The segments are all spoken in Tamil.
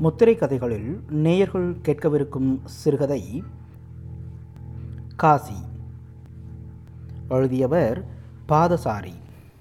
முத்திரை கதைகளில் நேயர்கள் கேட்கவிருக்கும் சிறுகதை காசி எழுதியவர் பாதசாரி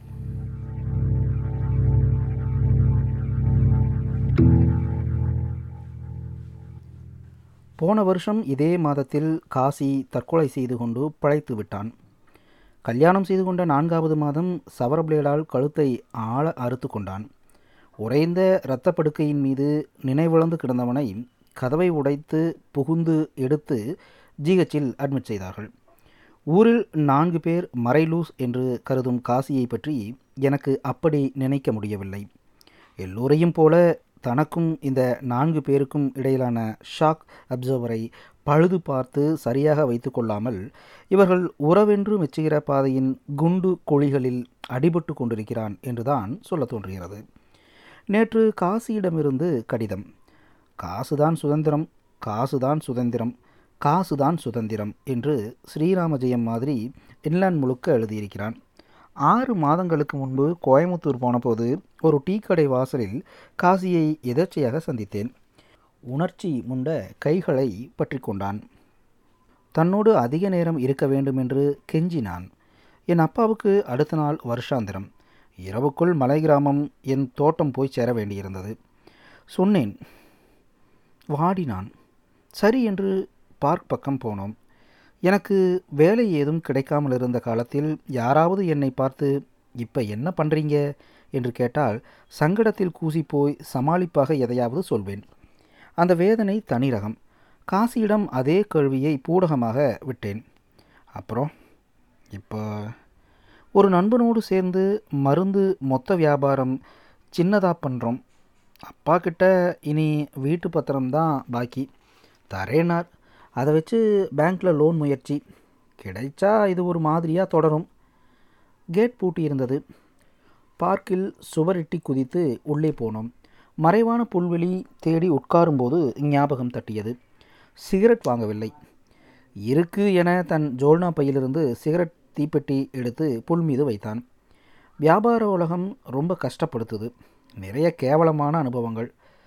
போன வருஷம் இதே மாதத்தில் காசி தற்கொலை செய்து கொண்டு பிழைத்து விட்டான் கல்யாணம் செய்து கொண்ட நான்காவது மாதம் சவரபிளேடால் கழுத்தை ஆழ அறுத்து கொண்டான் உறைந்த இரத்தப் படுக்கையின் மீது நினைவிழந்து கிடந்தவனை கதவை உடைத்து புகுந்து எடுத்து ஜிஹெச்சில் அட்மிட் செய்தார்கள் ஊரில் நான்கு பேர் மறைலூஸ் என்று கருதும் காசியை பற்றி எனக்கு அப்படி நினைக்க முடியவில்லை எல்லோரையும் போல தனக்கும் இந்த நான்கு பேருக்கும் இடையிலான ஷாக் அப்சர்வரை பழுது பார்த்து சரியாக வைத்து கொள்ளாமல் இவர்கள் உறவென்று மெச்சுகிற பாதையின் குண்டு குழிகளில் அடிபட்டு கொண்டிருக்கிறான் என்றுதான் சொல்ல தோன்றுகிறது நேற்று காசியிடமிருந்து கடிதம் காசுதான் சுதந்திரம் காசுதான் சுதந்திரம் காசுதான் சுதந்திரம் என்று ஸ்ரீராம ஜெயம் மாதிரி இன்லாண்ட் முழுக்க எழுதியிருக்கிறான் ஆறு மாதங்களுக்கு முன்பு கோயமுத்தூர் போனபோது ஒரு டீ கடை வாசலில் காசியை எதர்ச்சையாக சந்தித்தேன் உணர்ச்சி முண்ட கைகளை பற்றி கொண்டான் தன்னோடு அதிக நேரம் இருக்க வேண்டும் என்று கெஞ்சினான் என் அப்பாவுக்கு அடுத்த நாள் வருஷாந்திரம் இரவுக்குள் மலை கிராமம் என் தோட்டம் போய் சேர வேண்டியிருந்தது சொன்னேன் வாடினான் சரி என்று பார்க் பக்கம் போனோம் எனக்கு வேலை ஏதும் கிடைக்காமல் இருந்த காலத்தில் யாராவது என்னை பார்த்து இப்போ என்ன பண்ணுறீங்க என்று கேட்டால் சங்கடத்தில் கூசி போய் சமாளிப்பாக எதையாவது சொல்வேன் அந்த வேதனை தனி ரகம் காசியிடம் அதே கேள்வியை பூடகமாக விட்டேன் அப்புறம் இப்போ ஒரு நண்பனோடு சேர்ந்து மருந்து மொத்த வியாபாரம் சின்னதாக பண்ணுறோம் அப்பா கிட்ட இனி வீட்டு பத்திரம்தான் பாக்கி தரேனார் அதை வச்சு பேங்க்கில் லோன் முயற்சி கிடைச்சா இது ஒரு மாதிரியாக தொடரும் கேட் பூட்டி இருந்தது பார்க்கில் சுவரிட்டி குதித்து உள்ளே போனோம் மறைவான புல்வெளி தேடி உட்காரும்போது ஞாபகம் தட்டியது சிகரெட் வாங்கவில்லை இருக்கு என தன் ஜோல்னா பையிலிருந்து சிகரெட் தீப்பெட்டி எடுத்து புல் மீது வைத்தான் வியாபார உலகம் ரொம்ப கஷ்டப்படுத்துது நிறைய கேவலமான அனுபவங்கள்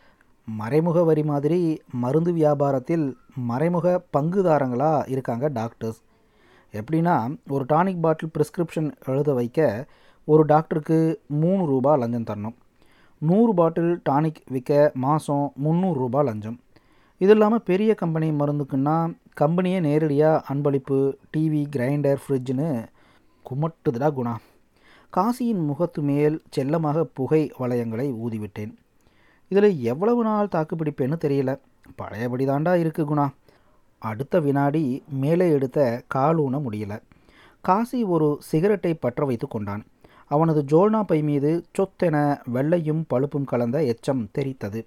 மறைமுக வரி மாதிரி மருந்து வியாபாரத்தில் மறைமுக பங்குதாரங்களாக இருக்காங்க டாக்டர்ஸ் எப்படின்னா ஒரு டானிக் பாட்டில் ப்ரிஸ்கிரிப்ஷன் எழுத வைக்க ஒரு டாக்டருக்கு மூணு ரூபா லஞ்சம் தரணும் நூறு பாட்டில் டானிக் விற்க மாதம் முந்நூறுரூபா லஞ்சம் இது இல்லாமல் பெரிய கம்பெனி மருந்துக்குன்னா கம்பெனியே நேரடியாக அன்பளிப்பு டிவி கிரைண்டர் ஃப்ரிட்ஜுன்னு குமட்டுதுடா குணா காசியின் முகத்து மேல் செல்லமாக புகை வளையங்களை ஊதிவிட்டேன் இதில் எவ்வளவு நாள் தாக்குப்பிடிப்பேன்னு தெரியல பழையபடி தாண்டா இருக்கு குணா அடுத்த வினாடி மேலே எடுத்த காலூன முடியல காசி ஒரு சிகரெட்டை பற்ற வைத்து கொண்டான் அவனது ஜோல்னா பை மீது சொத்தென வெள்ளையும் பழுப்பும் கலந்த எச்சம் தெரித்தது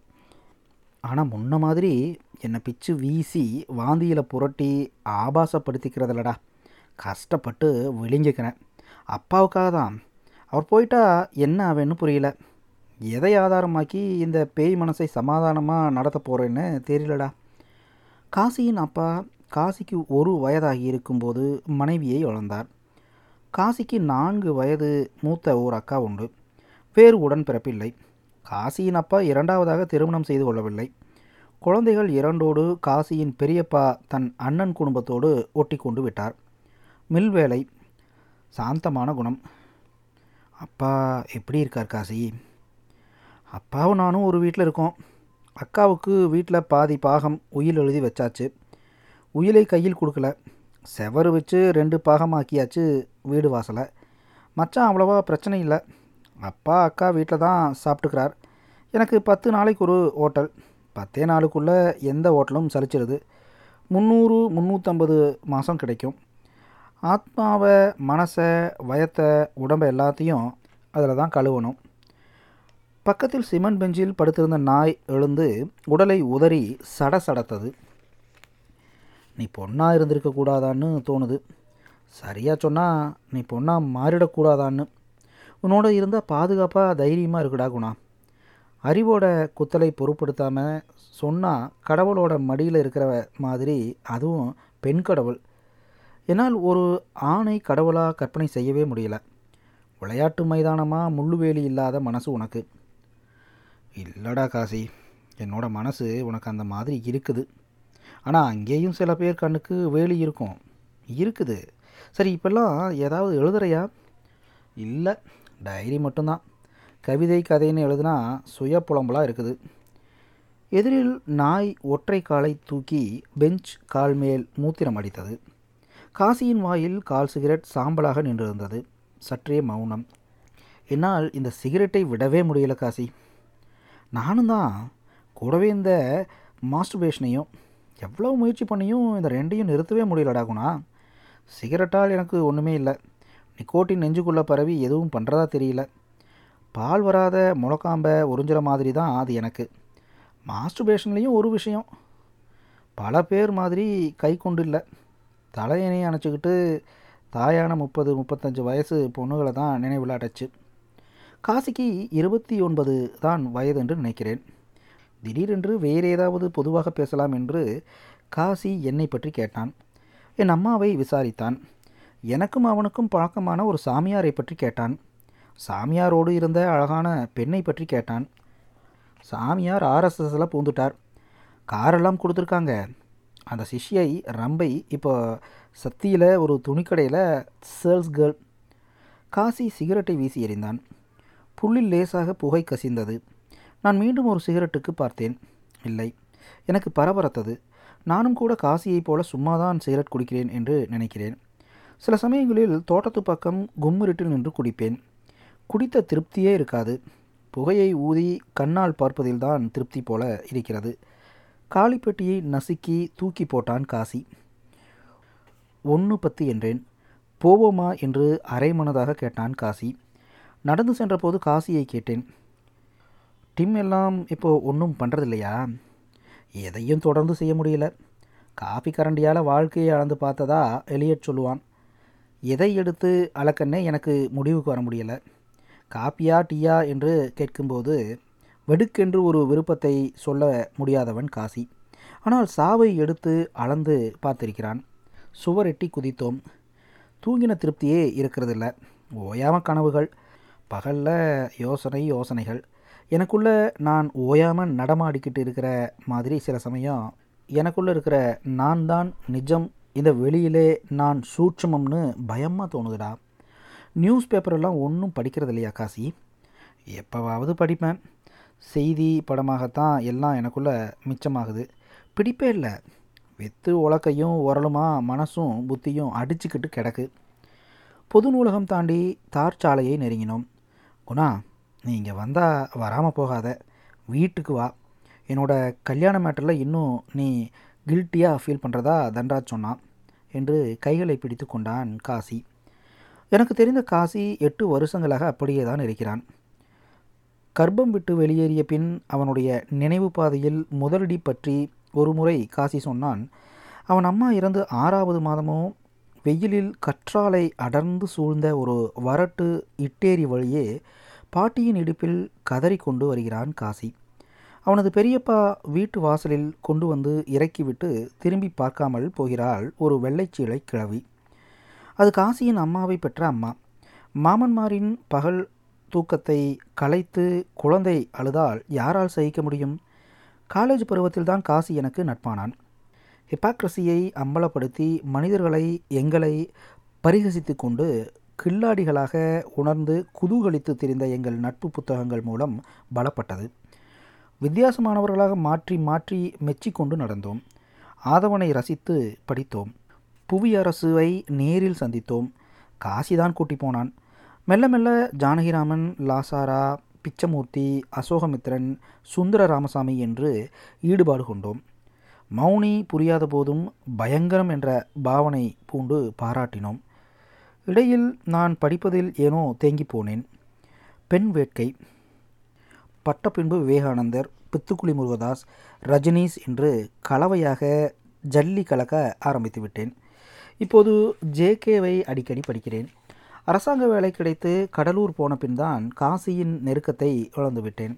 ஆனால் முன்ன மாதிரி என்னை பிச்சு வீசி வாந்தியில் புரட்டி ஆபாசப்படுத்திக்கிறதில்லடா கஷ்டப்பட்டு விழுங்கிக்கிறேன் அப்பாவுக்காக தான் அவர் போயிட்டா என்ன ஆவேன்னு புரியல எதை ஆதாரமாக்கி இந்த பேய் மனசை சமாதானமாக நடத்த போகிறேன்னு தெரியலடா காசியின் அப்பா காசிக்கு ஒரு வயதாகி இருக்கும்போது மனைவியை இழந்தார் காசிக்கு நான்கு வயது மூத்த ஓர் அக்கா உண்டு வேறு உடன்பிறப்பில்லை காசியின் அப்பா இரண்டாவதாக திருமணம் செய்து கொள்ளவில்லை குழந்தைகள் இரண்டோடு காசியின் பெரியப்பா தன் அண்ணன் குடும்பத்தோடு ஒட்டி கொண்டு விட்டார் மில் வேலை சாந்தமான குணம் அப்பா எப்படி இருக்கார் காசி அப்பாவும் நானும் ஒரு வீட்டில் இருக்கோம் அக்காவுக்கு வீட்டில் பாதி பாகம் உயில் எழுதி வச்சாச்சு உயிலை கையில் கொடுக்கல செவரு வச்சு ரெண்டு பாகமாக்கியாச்சு வீடு வாசலை மச்சான் அவ்வளோவா பிரச்சனை இல்லை அப்பா அக்கா வீட்டில் தான் சாப்பிட்டுக்கிறார் எனக்கு பத்து நாளைக்கு ஒரு ஹோட்டல் பத்தே நாளுக்குள்ளே எந்த ஹோட்டலும் சலிச்சிடுது முந்நூறு முந்நூற்றம்பது மாதம் கிடைக்கும் ஆத்மாவை மனசை வயத்தை உடம்பை எல்லாத்தையும் அதில் தான் கழுவணும் பக்கத்தில் சிமெண்ட் பெஞ்சில் படுத்திருந்த நாய் எழுந்து உடலை உதறி சட சடத்தது நீ பொண்ணாக இருந்திருக்க கூடாதான்னு தோணுது சரியாக சொன்னால் நீ பொண்ணாக மாறிடக்கூடாதான்னு உன்னோட இருந்தால் பாதுகாப்பாக தைரியமாக இருக்குடா குணா அறிவோட குத்தலை பொருட்படுத்தாமல் சொன்னால் கடவுளோட மடியில் இருக்கிற மாதிரி அதுவும் பெண் கடவுள் என்னால் ஒரு ஆணை கடவுளாக கற்பனை செய்யவே முடியல விளையாட்டு மைதானமாக முள்ளுவேலி இல்லாத மனசு உனக்கு இல்லடா காசி என்னோட மனசு உனக்கு அந்த மாதிரி இருக்குது ஆனால் அங்கேயும் சில பேர் கண்ணுக்கு வேலி இருக்கும் இருக்குது சரி இப்போல்லாம் ஏதாவது எழுதுறையா இல்லை டைரி மட்டும்தான் கவிதை கதைன்னு எழுதுனா சுய புலம்பலாக இருக்குது எதிரில் நாய் ஒற்றை காலை தூக்கி பெஞ்ச் கால் மேல் மூத்திரம் அடித்தது காசியின் வாயில் கால் சிகரெட் சாம்பலாக நின்றிருந்தது சற்றே மௌனம் என்னால் இந்த சிகரெட்டை விடவே முடியல காசி நானும் தான் கூடவே இந்த மாஸ்டர்பேஷனையும் எவ்வளோ முயற்சி பண்ணியும் இந்த ரெண்டையும் நிறுத்தவே முடியலடா குணா சிகரெட்டால் எனக்கு ஒன்றுமே இல்லை நிக்கோட்டின் நெஞ்சுக்குள்ளே பரவி எதுவும் பண்ணுறதா தெரியல பால் வராத முளக்காம்பை உறிஞ்சிற மாதிரி தான் அது எனக்கு மாஸ்டர்பேஷன்லேயும் ஒரு விஷயம் பல பேர் மாதிரி கை கொண்டு இல்லை தலையணை அணைச்சிக்கிட்டு தாயான முப்பது முப்பத்தஞ்சு வயசு பொண்ணுகளை தான் நினைவில் அடைச்சு காசிக்கு இருபத்தி ஒன்பது தான் வயது என்று நினைக்கிறேன் திடீரென்று வேறு ஏதாவது பொதுவாக பேசலாம் என்று காசி என்னை பற்றி கேட்டான் என் அம்மாவை விசாரித்தான் எனக்கும் அவனுக்கும் பழக்கமான ஒரு சாமியாரை பற்றி கேட்டான் சாமியாரோடு இருந்த அழகான பெண்ணை பற்றி கேட்டான் சாமியார் ஆர்எஸ்எஸில் பூந்துட்டார் காரெல்லாம் கொடுத்துருக்காங்க அந்த சிஷ்யை ரம்பை இப்போ சத்தியில் ஒரு துணிக்கடையில் சேல்ஸ் கேர்ள் காசி சிகரெட்டை வீசி எறிந்தான் புல்லில் லேசாக புகை கசிந்தது நான் மீண்டும் ஒரு சிகரெட்டுக்கு பார்த்தேன் இல்லை எனக்கு பரபரத்தது நானும் கூட காசியைப் போல சும்மாதான் சிகரெட் குடிக்கிறேன் என்று நினைக்கிறேன் சில சமயங்களில் தோட்டத்து பக்கம் கும்மிருட்டில் நின்று குடிப்பேன் குடித்த திருப்தியே இருக்காது புகையை ஊதி கண்ணால் பார்ப்பதில்தான் திருப்தி போல இருக்கிறது காலிப்பெட்டியை நசுக்கி தூக்கி போட்டான் காசி ஒன்று பத்து என்றேன் போவோமா என்று அரைமனதாக கேட்டான் காசி நடந்து சென்றபோது காசியை கேட்டேன் டிம் எல்லாம் இப்போ ஒன்றும் பண்ணுறதில்லையா எதையும் தொடர்ந்து செய்ய முடியல காஃபி கரண்டியால் வாழ்க்கையை அளந்து பார்த்ததா எலியட் சொல்லுவான் எதை எடுத்து அளக்கன்னே எனக்கு முடிவுக்கு வர முடியலை காப்பியா டீயா என்று கேட்கும்போது வெடுக்கென்று ஒரு விருப்பத்தை சொல்ல முடியாதவன் காசி ஆனால் சாவை எடுத்து அளந்து பார்த்திருக்கிறான் சுவரெட்டி குதித்தோம் தூங்கின திருப்தியே இருக்கிறதில்ல ஓயாம கனவுகள் பகலில் யோசனை யோசனைகள் எனக்குள்ள நான் ஓயாமல் நடமாடிக்கிட்டு இருக்கிற மாதிரி சில சமயம் எனக்குள்ளே இருக்கிற நான் தான் நிஜம் இந்த வெளியிலே நான் சூட்சமம்னு பயமாக தோணுதுடா நியூஸ் பேப்பரெல்லாம் ஒன்றும் படிக்கிறது இல்லையா காசி எப்போவாவது படிப்பேன் செய்தி படமாகத்தான் எல்லாம் எனக்குள்ளே மிச்சமாகுது பிடிப்பே இல்லை வெத்து உலக்கையும் உரலுமா மனசும் புத்தியும் அடிச்சுக்கிட்டு கிடக்கு பொது நூலகம் தாண்டி தார் சாலையை நெருங்கினோம் குணா நீ இங்கே வந்தால் வராமல் போகாத வீட்டுக்கு வா என்னோட கல்யாண மேட்டரில் இன்னும் நீ கில்ட்டியாக ஃபீல் பண்ணுறதா தன்ராஜ் சொன்னான் என்று கைகளை பிடித்து கொண்டான் காசி எனக்கு தெரிந்த காசி எட்டு வருஷங்களாக அப்படியே தான் இருக்கிறான் கர்ப்பம் விட்டு வெளியேறிய பின் அவனுடைய நினைவு பாதையில் முதலடி பற்றி ஒரு முறை காசி சொன்னான் அவன் அம்மா இறந்து ஆறாவது மாதமோ வெயிலில் கற்றாழை அடர்ந்து சூழ்ந்த ஒரு வரட்டு இட்டேரி வழியே பாட்டியின் இடுப்பில் கதறி கொண்டு வருகிறான் காசி அவனது பெரியப்பா வீட்டு வாசலில் கொண்டு வந்து இறக்கிவிட்டு திரும்பி பார்க்காமல் போகிறாள் ஒரு வெள்ளைச்சீலை கிழவி அது காசியின் அம்மாவை பெற்ற அம்மா மாமன்மாரின் பகல் தூக்கத்தை கலைத்து குழந்தை அழுதால் யாரால் சகிக்க முடியும் காலேஜ் பருவத்தில்தான் காசி எனக்கு நட்பானான் ஹிப்பாக்ரஸியை அம்பலப்படுத்தி மனிதர்களை எங்களை பரிகசித்து கொண்டு கில்லாடிகளாக உணர்ந்து குதூகலித்து திரிந்த எங்கள் நட்பு புத்தகங்கள் மூலம் பலப்பட்டது வித்தியாசமானவர்களாக மாற்றி மாற்றி மெச்சிக்கொண்டு நடந்தோம் ஆதவனை ரசித்து படித்தோம் புவியரசுவை நேரில் சந்தித்தோம் காசிதான் கூட்டி போனான் மெல்ல மெல்ல ஜானகிராமன் லாசாரா பிச்சமூர்த்தி அசோகமித்திரன் சுந்தர ராமசாமி என்று ஈடுபாடு கொண்டோம் மௌனி புரியாத போதும் பயங்கரம் என்ற பாவனை பூண்டு பாராட்டினோம் இடையில் நான் படிப்பதில் ஏனோ தேங்கி போனேன் பெண் வேட்கை பட்டப்பின்பு விவேகானந்தர் பித்துக்குளி முருகதாஸ் ரஜினீஸ் என்று கலவையாக ஜல்லி கலக்க ஆரம்பித்து விட்டேன் இப்போது ஜேகேவை அடிக்கடி படிக்கிறேன் அரசாங்க வேலை கிடைத்து கடலூர் போன பின் தான் காசியின் நெருக்கத்தை இழந்து விட்டேன்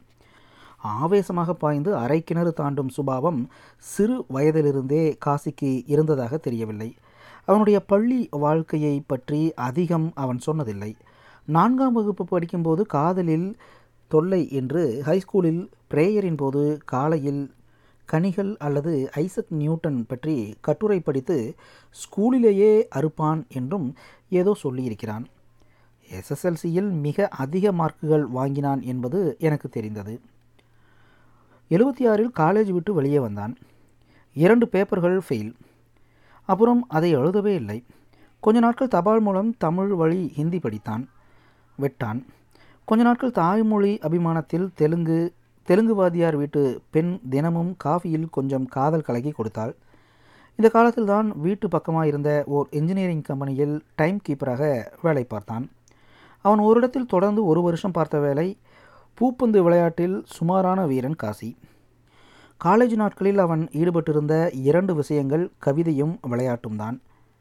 ஆவேசமாக பாய்ந்து அரை கிணறு தாண்டும் சுபாவம் சிறு வயதிலிருந்தே காசிக்கு இருந்ததாக தெரியவில்லை அவனுடைய பள்ளி வாழ்க்கையை பற்றி அதிகம் அவன் சொன்னதில்லை நான்காம் வகுப்பு படிக்கும்போது காதலில் தொல்லை என்று ஹைஸ்கூலில் பிரேயரின் போது காலையில் கனிகள் அல்லது ஐசக் நியூட்டன் பற்றி கட்டுரை படித்து ஸ்கூலிலேயே அறுப்பான் என்றும் ஏதோ சொல்லியிருக்கிறான் எஸ்எஸ்எல்சியில் மிக அதிக மார்க்குகள் வாங்கினான் என்பது எனக்கு தெரிந்தது எழுபத்தி ஆறில் காலேஜ் விட்டு வெளியே வந்தான் இரண்டு பேப்பர்கள் ஃபெயில் அப்புறம் அதை எழுதவே இல்லை கொஞ்ச நாட்கள் தபால் மூலம் தமிழ் வழி ஹிந்தி படித்தான் வெட்டான் கொஞ்ச நாட்கள் தாய்மொழி அபிமானத்தில் தெலுங்கு தெலுங்கு வாத்தியார் வீட்டு பெண் தினமும் காஃபியில் கொஞ்சம் காதல் கலக்கி கொடுத்தாள் இந்த காலத்தில் தான் வீட்டு பக்கமாக இருந்த ஓர் இன்ஜினியரிங் கம்பெனியில் டைம் கீப்பராக வேலை பார்த்தான் அவன் ஒரு இடத்தில் தொடர்ந்து ஒரு வருஷம் பார்த்த வேலை பூப்பந்து விளையாட்டில் சுமாரான வீரன் காசி காலேஜ் நாட்களில் அவன் ஈடுபட்டிருந்த இரண்டு விஷயங்கள் கவிதையும் விளையாட்டும் தான்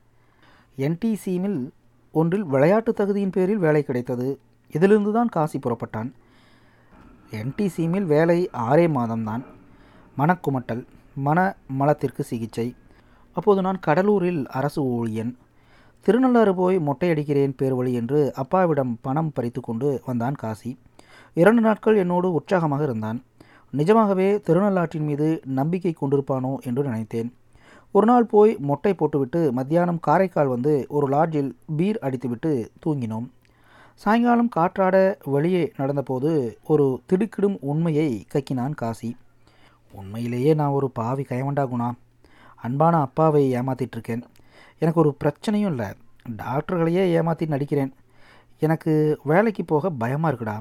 என்டிசிமில் ஒன்றில் விளையாட்டு தகுதியின் பேரில் வேலை கிடைத்தது இதிலிருந்து தான் காசி புறப்பட்டான் என்டிசிமில் வேலை ஆறே மாதம்தான் மனக்குமட்டல் மன மலத்திற்கு சிகிச்சை அப்போது நான் கடலூரில் அரசு ஊழியன் திருநள்ளாறு போய் மொட்டையடிக்கிறேன் பேர் வழி என்று அப்பாவிடம் பணம் பறித்து கொண்டு வந்தான் காசி இரண்டு நாட்கள் என்னோடு உற்சாகமாக இருந்தான் நிஜமாகவே திருநள்ளாற்றின் மீது நம்பிக்கை கொண்டிருப்பானோ என்று நினைத்தேன் ஒரு நாள் போய் மொட்டை போட்டுவிட்டு மத்தியானம் காரைக்கால் வந்து ஒரு லாட்ஜில் பீர் அடித்துவிட்டு தூங்கினோம் சாயங்காலம் காற்றாட வெளியே நடந்தபோது ஒரு திடுக்கிடும் உண்மையை கக்கினான் காசி உண்மையிலேயே நான் ஒரு பாவி கயவண்டா குணா அன்பான அப்பாவை ஏமாத்திட்டுருக்கேன் எனக்கு ஒரு பிரச்சனையும் இல்லை டாக்டர்களையே ஏமாற்றி நடிக்கிறேன் எனக்கு வேலைக்கு போக பயமாக இருக்குடா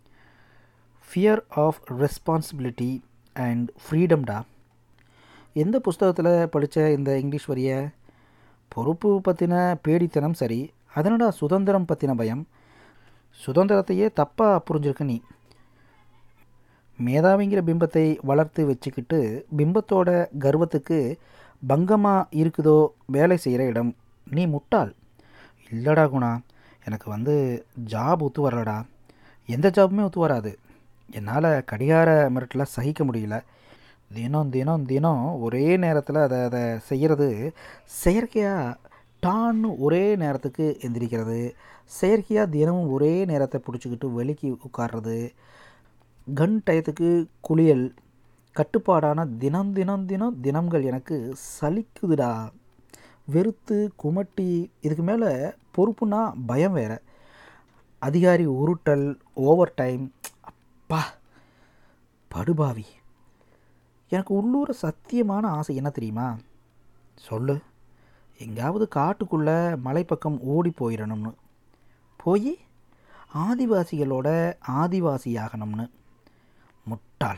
ஃபியர் ஆஃப் ரெஸ்பான்சிபிலிட்டி அண்ட் ஃப்ரீடம்டா எந்த புஸ்தகத்தில் படித்த இந்த இங்கிலீஷ் வரிய பொறுப்பு பற்றின பேடித்தனம் சரி அதனடா சுதந்திரம் பற்றின பயம் சுதந்திரத்தையே தப்பாக புரிஞ்சிருக்க நீ மேதாவிங்கிற பிம்பத்தை வளர்த்து வச்சுக்கிட்டு பிம்பத்தோட கர்வத்துக்கு பங்கமாக இருக்குதோ வேலை செய்கிற இடம் நீ முட்டாள் இல்லைடா குணா எனக்கு வந்து ஜாப் ஒத்து வரலடா எந்த ஜாபுமே ஒத்து வராது என்னால் கடிகார மிரட்டில் சகிக்க முடியல தினம் தினம் தினம் ஒரே நேரத்தில் அதை அதை செய்கிறது செயற்கையாக டான்னு ஒரே நேரத்துக்கு எந்திரிக்கிறது செயற்கையாக தினமும் ஒரே நேரத்தை பிடிச்சிக்கிட்டு வெளிக்கு உட்கார்றது கன் டயத்துக்கு குளியல் கட்டுப்பாடான தினம் தினம் தினம் தினங்கள் எனக்கு சலிக்குதுடா வெறுத்து குமட்டி இதுக்கு மேலே பொறுப்புனா பயம் வேறு அதிகாரி உருட்டல் ஓவர் டைம் அப்பா படுபாவி எனக்கு உள்ளூர சத்தியமான ஆசை என்ன தெரியுமா சொல்லு எங்காவது காட்டுக்குள்ளே மலைப்பக்கம் ஓடி போயிடணும்னு போய் ஆதிவாசிகளோட ஆதிவாசியாகணும்னு முட்டாள்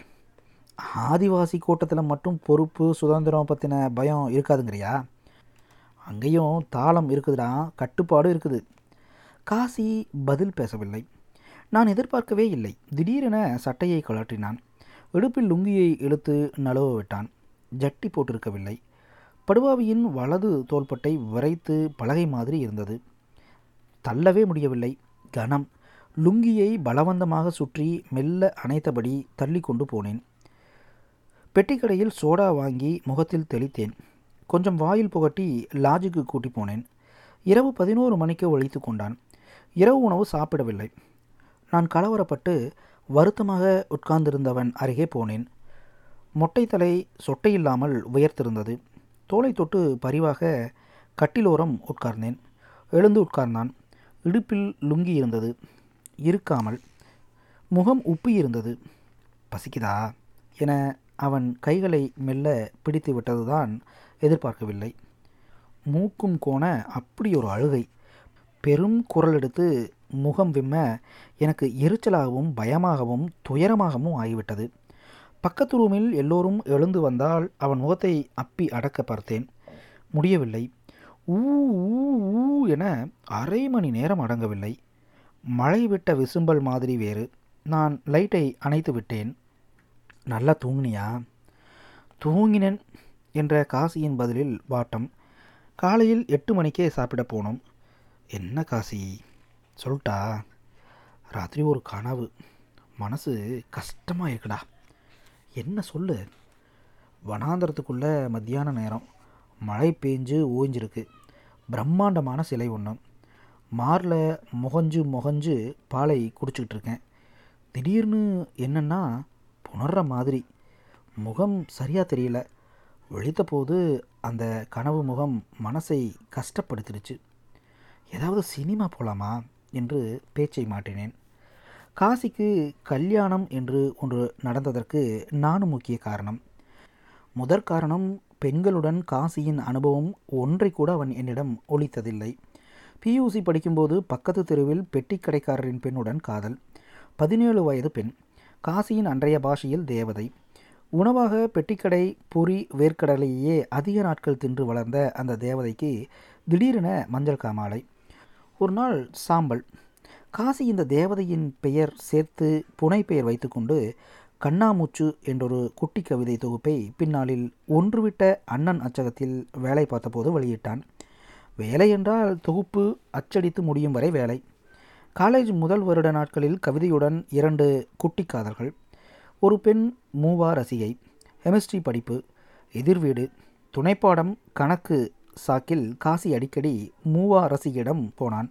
ஆதிவாசி கூட்டத்தில் மட்டும் பொறுப்பு சுதந்திரம் பற்றின பயம் இருக்காதுங்கிறியா அங்கேயும் தாளம் இருக்குதுடா கட்டுப்பாடு இருக்குது காசி பதில் பேசவில்லை நான் எதிர்பார்க்கவே இல்லை திடீரென சட்டையை கழற்றினான் இடுப்பில் லுங்கியை இழுத்து நழுவ விட்டான் ஜட்டி போட்டிருக்கவில்லை படுவாவியின் வலது தோள்பட்டை விரைத்து பலகை மாதிரி இருந்தது தள்ளவே முடியவில்லை கனம் லுங்கியை பலவந்தமாக சுற்றி மெல்ல அணைத்தபடி தள்ளி கொண்டு போனேன் பெட்டிக்கடையில் சோடா வாங்கி முகத்தில் தெளித்தேன் கொஞ்சம் வாயில் புகட்டி லாஜுக்கு கூட்டி போனேன் இரவு பதினோரு மணிக்கு ஒழித்து கொண்டான் இரவு உணவு சாப்பிடவில்லை நான் கலவரப்பட்டு வருத்தமாக உட்கார்ந்திருந்தவன் அருகே போனேன் மொட்டை தலை சொட்டையில்லாமல் உயர்த்திருந்தது தோலை தொட்டு பரிவாக கட்டிலோரம் உட்கார்ந்தேன் எழுந்து உட்கார்ந்தான் இடுப்பில் லுங்கி இருந்தது இருக்காமல் முகம் உப்பி இருந்தது பசிக்குதா என அவன் கைகளை மெல்ல பிடித்து விட்டதுதான் எதிர்பார்க்கவில்லை மூக்கும் கோண அப்படி ஒரு அழுகை பெரும் குரல் எடுத்து முகம் விம்ம எனக்கு எரிச்சலாகவும் பயமாகவும் துயரமாகவும் ஆகிவிட்டது பக்கத்து ரூமில் எல்லோரும் எழுந்து வந்தால் அவன் முகத்தை அப்பி அடக்க பார்த்தேன் முடியவில்லை ஊ ஊ ஊ என அரை மணி நேரம் அடங்கவில்லை மழை விட்ட விசும்பல் மாதிரி வேறு நான் லைட்டை அணைத்து விட்டேன் நல்லா தூங்குனியா தூங்கினேன் என்ற காசியின் பதிலில் வாட்டம் காலையில் எட்டு மணிக்கே சாப்பிட போனோம் என்ன காசி சொல்லிட்டா ராத்திரி ஒரு கனவு மனசு கஷ்டமாக இருக்குடா என்ன சொல்லு வனாந்தரத்துக்குள்ளே மத்தியான நேரம் மழை பெஞ்சு ஓய்ஞ்சிருக்கு பிரம்மாண்டமான சிலை ஒன்று மாரில் முகஞ்சு முகஞ்சு பாலை குடிச்சிக்கிட்டு இருக்கேன் திடீர்னு என்னன்னா புணர்ற மாதிரி முகம் சரியாக தெரியல விழித்தபோது அந்த கனவு முகம் மனசை கஷ்டப்படுத்திடுச்சு ஏதாவது சினிமா போகலாமா என்று பேச்சை மாட்டினேன் காசிக்கு கல்யாணம் என்று ஒன்று நடந்ததற்கு நானும் முக்கிய காரணம் முதற் காரணம் பெண்களுடன் காசியின் அனுபவம் ஒன்றை கூட அவன் என்னிடம் ஒழித்ததில்லை பியூசி படிக்கும்போது பக்கத்து தெருவில் பெட்டி கடைக்காரரின் பெண்ணுடன் காதல் பதினேழு வயது பெண் காசியின் அன்றைய பாஷையில் தேவதை உணவாக பெட்டிக்கடை பொறி வேர்க்கடலையே அதிக நாட்கள் தின்று வளர்ந்த அந்த தேவதைக்கு திடீரென மஞ்சள் காமாலை ஒரு நாள் சாம்பல் காசி இந்த தேவதையின் பெயர் சேர்த்து புனை பெயர் வைத்துக்கொண்டு கண்ணாமூச்சு என்றொரு குட்டி கவிதை தொகுப்பை பின்னாளில் ஒன்றுவிட்ட அண்ணன் அச்சகத்தில் வேலை பார்த்தபோது வெளியிட்டான் வேலை என்றால் தொகுப்பு அச்சடித்து முடியும் வரை வேலை காலேஜ் முதல் வருட நாட்களில் கவிதையுடன் இரண்டு குட்டி காதல்கள் ஒரு பெண் மூவா ரசிகை கெமிஸ்ட்ரி படிப்பு எதிர்வீடு துணைப்பாடம் கணக்கு சாக்கில் காசி அடிக்கடி மூவா ரசிகையிடம் போனான்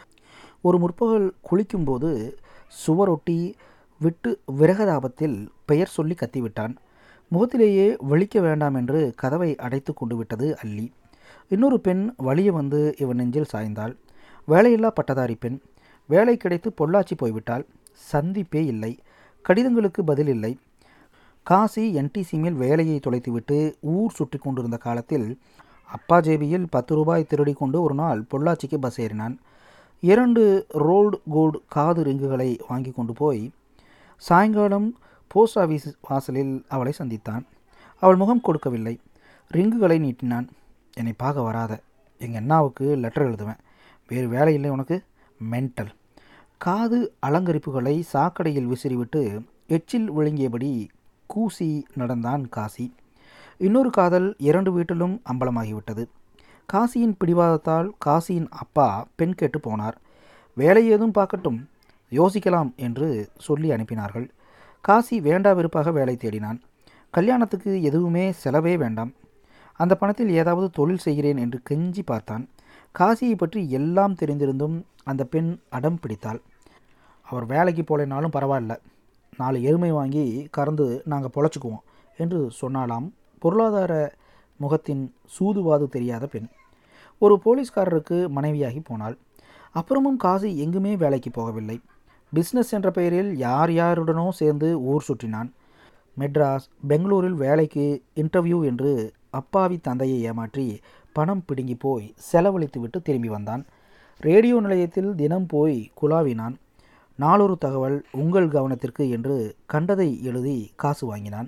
ஒரு முற்பகல் குளிக்கும்போது சுவரொட்டி விட்டு விரகதாபத்தில் பெயர் சொல்லி கத்திவிட்டான் முகத்திலேயே விழிக்க வேண்டாம் என்று கதவை அடைத்து கொண்டு விட்டது அல்லி இன்னொரு பெண் வழிய வந்து இவன் நெஞ்சில் சாய்ந்தாள் வேலையில்லா பட்டதாரி பெண் வேலை கிடைத்து பொள்ளாச்சி போய்விட்டாள் சந்திப்பே இல்லை கடிதங்களுக்கு பதில் இல்லை காசி என்டிசி மேல் வேலையை தொலைத்துவிட்டு ஊர் சுற்றி கொண்டிருந்த காலத்தில் அப்பா ஜேபியில் பத்து ரூபாய் திருடி கொண்டு ஒரு நாள் பொள்ளாச்சிக்கு பஸ் ஏறினான் இரண்டு ரோல்டு கோல்டு காது ரிங்குகளை வாங்கி கொண்டு போய் சாயங்காலம் போஸ்ட் ஆஃபீஸ் வாசலில் அவளை சந்தித்தான் அவள் முகம் கொடுக்கவில்லை ரிங்குகளை நீட்டினான் என்னை பார்க்க வராத எங்கள் அண்ணாவுக்கு லெட்டர் எழுதுவேன் வேறு வேலை இல்லை உனக்கு மென்டல் காது அலங்கரிப்புகளை சாக்கடையில் விசிறிவிட்டு எச்சில் விழுங்கியபடி கூசி நடந்தான் காசி இன்னொரு காதல் இரண்டு வீட்டிலும் அம்பலமாகிவிட்டது காசியின் பிடிவாதத்தால் காசியின் அப்பா பெண் கேட்டு போனார் வேலை ஏதும் பார்க்கட்டும் யோசிக்கலாம் என்று சொல்லி அனுப்பினார்கள் காசி வேண்டா வெறுப்பாக வேலை தேடினான் கல்யாணத்துக்கு எதுவுமே செலவே வேண்டாம் அந்த பணத்தில் ஏதாவது தொழில் செய்கிறேன் என்று கெஞ்சி பார்த்தான் காசியை பற்றி எல்லாம் தெரிந்திருந்தும் அந்த பெண் அடம் பிடித்தாள் அவர் வேலைக்கு போலேனாலும் பரவாயில்ல நாலு எருமை வாங்கி கறந்து நாங்கள் பொழைச்சிக்குவோம் என்று சொன்னாலாம் பொருளாதார முகத்தின் சூதுவாது தெரியாத பெண் ஒரு போலீஸ்காரருக்கு மனைவியாகி போனாள் அப்புறமும் காசி எங்குமே வேலைக்கு போகவில்லை பிஸ்னஸ் என்ற பெயரில் யார் யாருடனோ சேர்ந்து ஊர் சுற்றினான் மெட்ராஸ் பெங்களூரில் வேலைக்கு இன்டர்வியூ என்று அப்பாவி தந்தையை ஏமாற்றி பணம் பிடுங்கி போய் செலவழித்துவிட்டு திரும்பி வந்தான் ரேடியோ நிலையத்தில் தினம் போய் குலாவினான் நாளொரு தகவல் உங்கள் கவனத்திற்கு என்று கண்டதை எழுதி காசு வாங்கினான்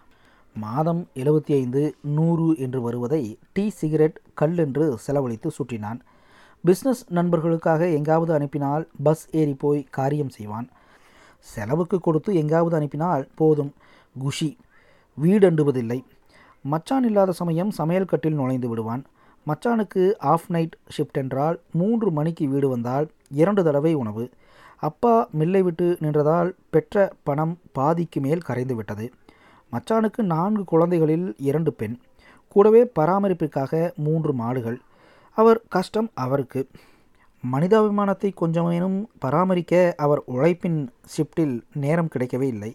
மாதம் எழுபத்தி ஐந்து நூறு என்று வருவதை டீ சிகரெட் கல் என்று செலவழித்து சுற்றினான் பிஸ்னஸ் நண்பர்களுக்காக எங்காவது அனுப்பினால் பஸ் ஏறி போய் காரியம் செய்வான் செலவுக்கு கொடுத்து எங்காவது அனுப்பினால் போதும் குஷி வீடண்டுவதில்லை மச்சான் இல்லாத சமயம் சமையல் கட்டில் நுழைந்து விடுவான் மச்சானுக்கு ஆஃப் நைட் ஷிஃப்ட் என்றால் மூன்று மணிக்கு வீடு வந்தால் இரண்டு தடவை உணவு அப்பா மில்லை விட்டு நின்றதால் பெற்ற பணம் பாதிக்கு மேல் கரைந்து விட்டது மச்சானுக்கு நான்கு குழந்தைகளில் இரண்டு பெண் கூடவே பராமரிப்பிற்காக மூன்று மாடுகள் அவர் கஷ்டம் அவருக்கு மனிதாபிமானத்தை கொஞ்சமேனும் பராமரிக்க அவர் உழைப்பின் ஷிஃப்டில் நேரம் கிடைக்கவே இல்லை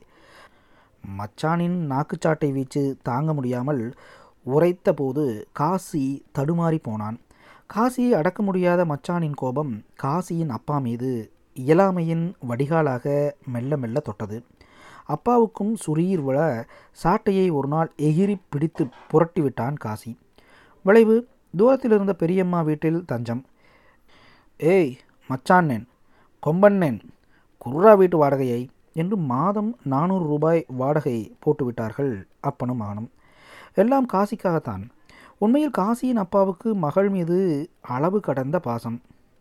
மச்சானின் நாக்குச்சாட்டை வீச்சு தாங்க முடியாமல் உரைத்த போது காசி தடுமாறி போனான் காசியை அடக்க முடியாத மச்சானின் கோபம் காசியின் அப்பா மீது இயலாமையின் வடிகாலாக மெல்ல மெல்ல தொட்டது அப்பாவுக்கும் சுரீர் விழ சாட்டையை ஒரு நாள் எகிரி பிடித்து புரட்டிவிட்டான் காசி விளைவு தூரத்தில் இருந்த பெரியம்மா வீட்டில் தஞ்சம் ஏய் மச்சான்னேன் கொம்பன்னேன் குர்ரா வீட்டு வாடகையை என்று மாதம் நானூறு ரூபாய் வாடகை போட்டுவிட்டார்கள் அப்பனும் மகனும் எல்லாம் காசிக்காகத்தான் உண்மையில் காசியின் அப்பாவுக்கு மகள் மீது அளவு கடந்த பாசம்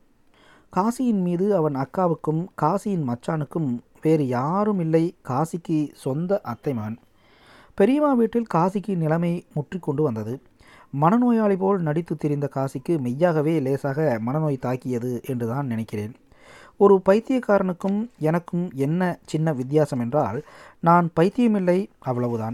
காசியின் மீது அவன் அக்காவுக்கும் காசியின் மச்சானுக்கும் வேறு யாரும் இல்லை காசிக்கு சொந்த அத்தை மகன் பெரியம்மா வீட்டில் காசிக்கு நிலைமை முற்றிக்கொண்டு வந்தது மனநோயாளி போல் நடித்து திரிந்த காசிக்கு மெய்யாகவே லேசாக மனநோய் தாக்கியது என்றுதான் நினைக்கிறேன் ஒரு பைத்தியக்காரனுக்கும் எனக்கும் என்ன சின்ன வித்தியாசம் என்றால் நான் பைத்தியமில்லை அவ்வளவுதான்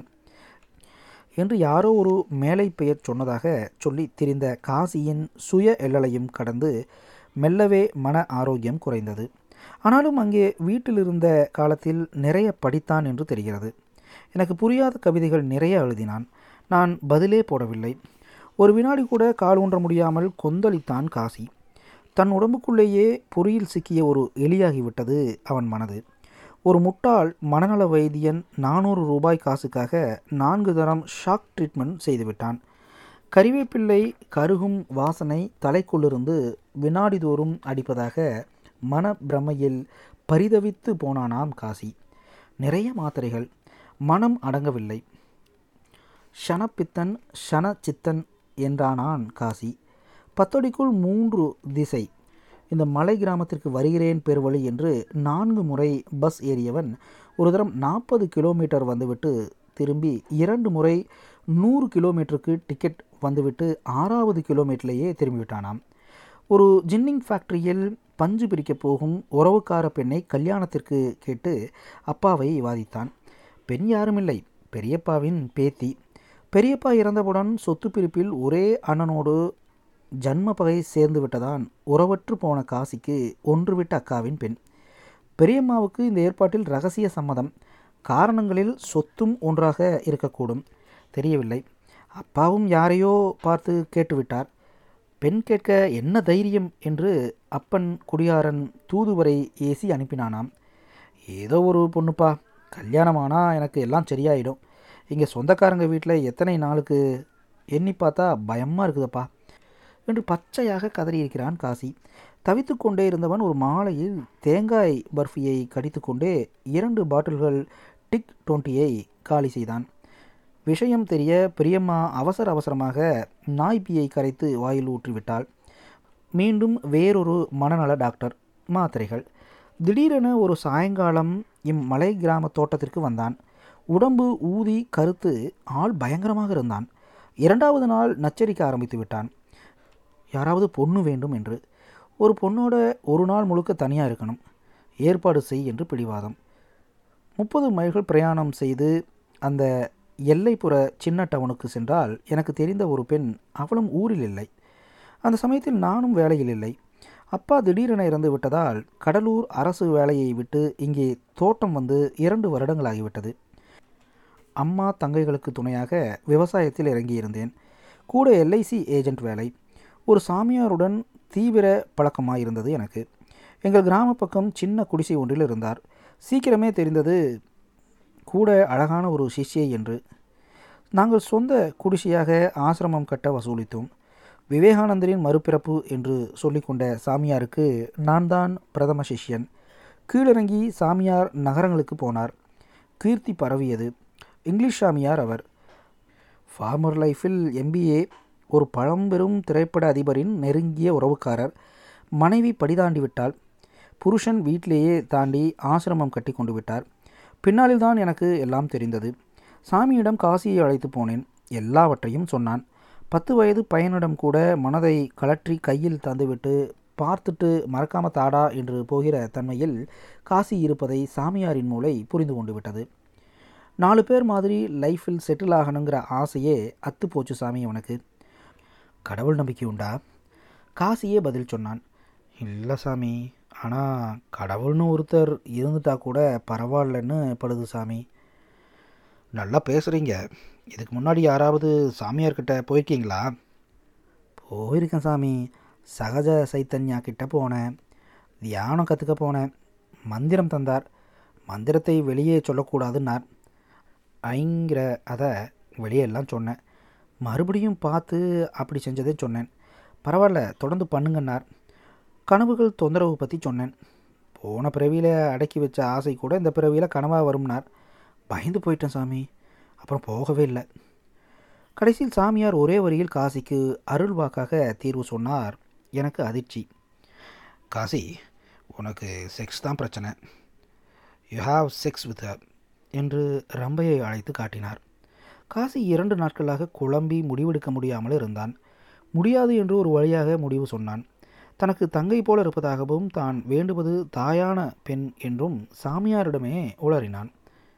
என்று யாரோ ஒரு மேலை பெயர் சொன்னதாக சொல்லி திரிந்த காசியின் சுய எல்லலையும் கடந்து மெல்லவே மன ஆரோக்கியம் குறைந்தது ஆனாலும் அங்கே வீட்டில் இருந்த காலத்தில் நிறைய படித்தான் என்று தெரிகிறது எனக்கு புரியாத கவிதைகள் நிறைய எழுதினான் நான் பதிலே போடவில்லை ஒரு வினாடி கூட கால் ஊன்ற முடியாமல் கொந்தளித்தான் காசி தன் உடம்புக்குள்ளேயே பொறியில் சிக்கிய ஒரு எலியாகிவிட்டது அவன் மனது ஒரு முட்டாள் மனநல வைத்தியன் நானூறு ரூபாய் காசுக்காக நான்கு தரம் ஷாக் ட்ரீட்மெண்ட் செய்துவிட்டான் கறிவேப்பிள்ளை கருகும் வாசனை தலைக்குள்ளிருந்து வினாடிதோறும் அடிப்பதாக மன பிரமையில் பரிதவித்து போனானாம் காசி நிறைய மாத்திரைகள் மனம் அடங்கவில்லை ஷனப்பித்தன் ஷன சித்தன் என்றானான் காசி பத்தடிக்குள் மூன்று திசை இந்த மலை கிராமத்திற்கு வருகிறேன் பெருவழி என்று நான்கு முறை பஸ் ஏறியவன் ஒரு தரம் நாற்பது கிலோமீட்டர் வந்துவிட்டு திரும்பி இரண்டு முறை நூறு கிலோமீட்டருக்கு டிக்கெட் வந்துவிட்டு ஆறாவது கிலோமீட்டர்லேயே திரும்பிவிட்டானாம் ஒரு ஜின்னிங் ஃபேக்டரியில் பஞ்சு பிரிக்கப் போகும் உறவுக்கார பெண்ணை கல்யாணத்திற்கு கேட்டு அப்பாவை வாதித்தான் பெண் யாருமில்லை பெரியப்பாவின் பேத்தி பெரியப்பா இறந்தவுடன் சொத்து பிரிப்பில் ஒரே அண்ணனோடு ஜன்ம பகை சேர்ந்து விட்டதான் உறவற்று போன காசிக்கு ஒன்றுவிட்ட அக்காவின் பெண் பெரியம்மாவுக்கு இந்த ஏற்பாட்டில் ரகசிய சம்மதம் காரணங்களில் சொத்தும் ஒன்றாக இருக்கக்கூடும் தெரியவில்லை அப்பாவும் யாரையோ பார்த்து கேட்டுவிட்டார் பெண் கேட்க என்ன தைரியம் என்று அப்பன் குடியாரன் தூதுவரை ஏசி அனுப்பினானாம் ஏதோ ஒரு பொண்ணுப்பா கல்யாணமானா எனக்கு எல்லாம் சரியாயிடும் இங்கே சொந்தக்காரங்க வீட்டில் எத்தனை நாளுக்கு எண்ணி பார்த்தா பயமாக இருக்குதப்பா என்று பச்சையாக கதறியிருக்கிறான் காசி தவித்து கொண்டே இருந்தவன் ஒரு மாலையில் தேங்காய் பர்ஃபியை கடித்துக்கொண்டே இரண்டு பாட்டில்கள் டிக் டுவெண்ட்டியை காலி செய்தான் விஷயம் தெரிய பிரியம்மா அவசர அவசரமாக நாய்ப்பியை கரைத்து வாயில் ஊற்றிவிட்டாள் மீண்டும் வேறொரு மனநல டாக்டர் மாத்திரைகள் திடீரென ஒரு சாயங்காலம் இம்மலை கிராம தோட்டத்திற்கு வந்தான் உடம்பு ஊதி கருத்து ஆள் பயங்கரமாக இருந்தான் இரண்டாவது நாள் நச்சரிக்க ஆரம்பித்து விட்டான் யாராவது பொண்ணு வேண்டும் என்று ஒரு பொண்ணோட ஒரு நாள் முழுக்க தனியாக இருக்கணும் ஏற்பாடு செய் என்று பிடிவாதம் முப்பது மைல்கள் பிரயாணம் செய்து அந்த எல்லைப்புற சின்ன டவுனுக்கு சென்றால் எனக்கு தெரிந்த ஒரு பெண் அவளும் ஊரில் இல்லை அந்த சமயத்தில் நானும் வேலையில் இல்லை அப்பா திடீரென இறந்து விட்டதால் கடலூர் அரசு வேலையை விட்டு இங்கே தோட்டம் வந்து இரண்டு வருடங்களாகிவிட்டது அம்மா தங்கைகளுக்கு துணையாக விவசாயத்தில் இறங்கியிருந்தேன் கூட எல்ஐசி ஏஜென்ட் வேலை ஒரு சாமியாருடன் தீவிர பழக்கமாக இருந்தது எனக்கு எங்கள் கிராம பக்கம் சின்ன குடிசை ஒன்றில் இருந்தார் சீக்கிரமே தெரிந்தது கூட அழகான ஒரு சிஷ்யை என்று நாங்கள் சொந்த குடிசையாக ஆசிரமம் கட்ட வசூலித்தோம் விவேகானந்தரின் மறுபிறப்பு என்று சொல்லிக்கொண்ட சாமியாருக்கு நான் தான் பிரதம சிஷ்யன் கீழிறங்கி சாமியார் நகரங்களுக்கு போனார் கீர்த்தி பரவியது இங்கிலீஷ் சாமியார் அவர் ஃபார்மர் லைஃபில் எம்பிஏ ஒரு பழம்பெரும் திரைப்பட அதிபரின் நெருங்கிய உறவுக்காரர் மனைவி படிதாண்டி விட்டால் புருஷன் வீட்டிலேயே தாண்டி ஆசிரமம் கட்டி கொண்டு விட்டார் பின்னாளில் தான் எனக்கு எல்லாம் தெரிந்தது சாமியிடம் காசியை அழைத்து போனேன் எல்லாவற்றையும் சொன்னான் பத்து வயது பையனிடம் கூட மனதை கலற்றி கையில் தந்துவிட்டு பார்த்துட்டு மறக்காம தாடா என்று போகிற தன்மையில் காசி இருப்பதை சாமியாரின் மூளை புரிந்து கொண்டு விட்டது நாலு பேர் மாதிரி லைஃப்பில் செட்டில் ஆகணுங்கிற ஆசையே அத்து போச்சு சாமி அவனுக்கு கடவுள் நம்பிக்கை உண்டா காசியே பதில் சொன்னான் இல்லை சாமி ஆனால் கடவுள்னு ஒருத்தர் இருந்துட்டா கூட பரவாயில்லன்னு படுது சாமி நல்லா பேசுகிறீங்க இதுக்கு முன்னாடி யாராவது சாமியார்கிட்ட போயிருக்கீங்களா போயிருக்கேன் சாமி சகஜ சைத்தன்யா கிட்ட போனேன் தியானம் கற்றுக்க போனேன் மந்திரம் தந்தார் மந்திரத்தை வெளியே சொல்லக்கூடாதுன்னார் ஐங்கிற அதை வெளியெல்லாம் சொன்னேன் மறுபடியும் பார்த்து அப்படி செஞ்சதே சொன்னேன் பரவாயில்ல தொடர்ந்து பண்ணுங்கன்னார் கனவுகள் தொந்தரவு பற்றி சொன்னேன் போன பிறவியில் அடக்கி வச்ச ஆசை கூட இந்த பிறவியில் கனவாக வரும்னார் பயந்து போயிட்டேன் சாமி அப்புறம் போகவே இல்லை கடைசியில் சாமியார் ஒரே வரியில் காசிக்கு அருள் வாக்காக தீர்வு சொன்னார் எனக்கு அதிர்ச்சி காசி உனக்கு செக்ஸ் தான் பிரச்சனை யூ ஹாவ் செக்ஸ் வித் என்று ரம்பையை அழைத்து காட்டினார் காசி இரண்டு நாட்களாக குழம்பி முடிவெடுக்க முடியாமல் இருந்தான் முடியாது என்று ஒரு வழியாக முடிவு சொன்னான் தனக்கு தங்கை போல இருப்பதாகவும் தான் வேண்டுவது தாயான பெண் என்றும் சாமியாரிடமே உளறினான்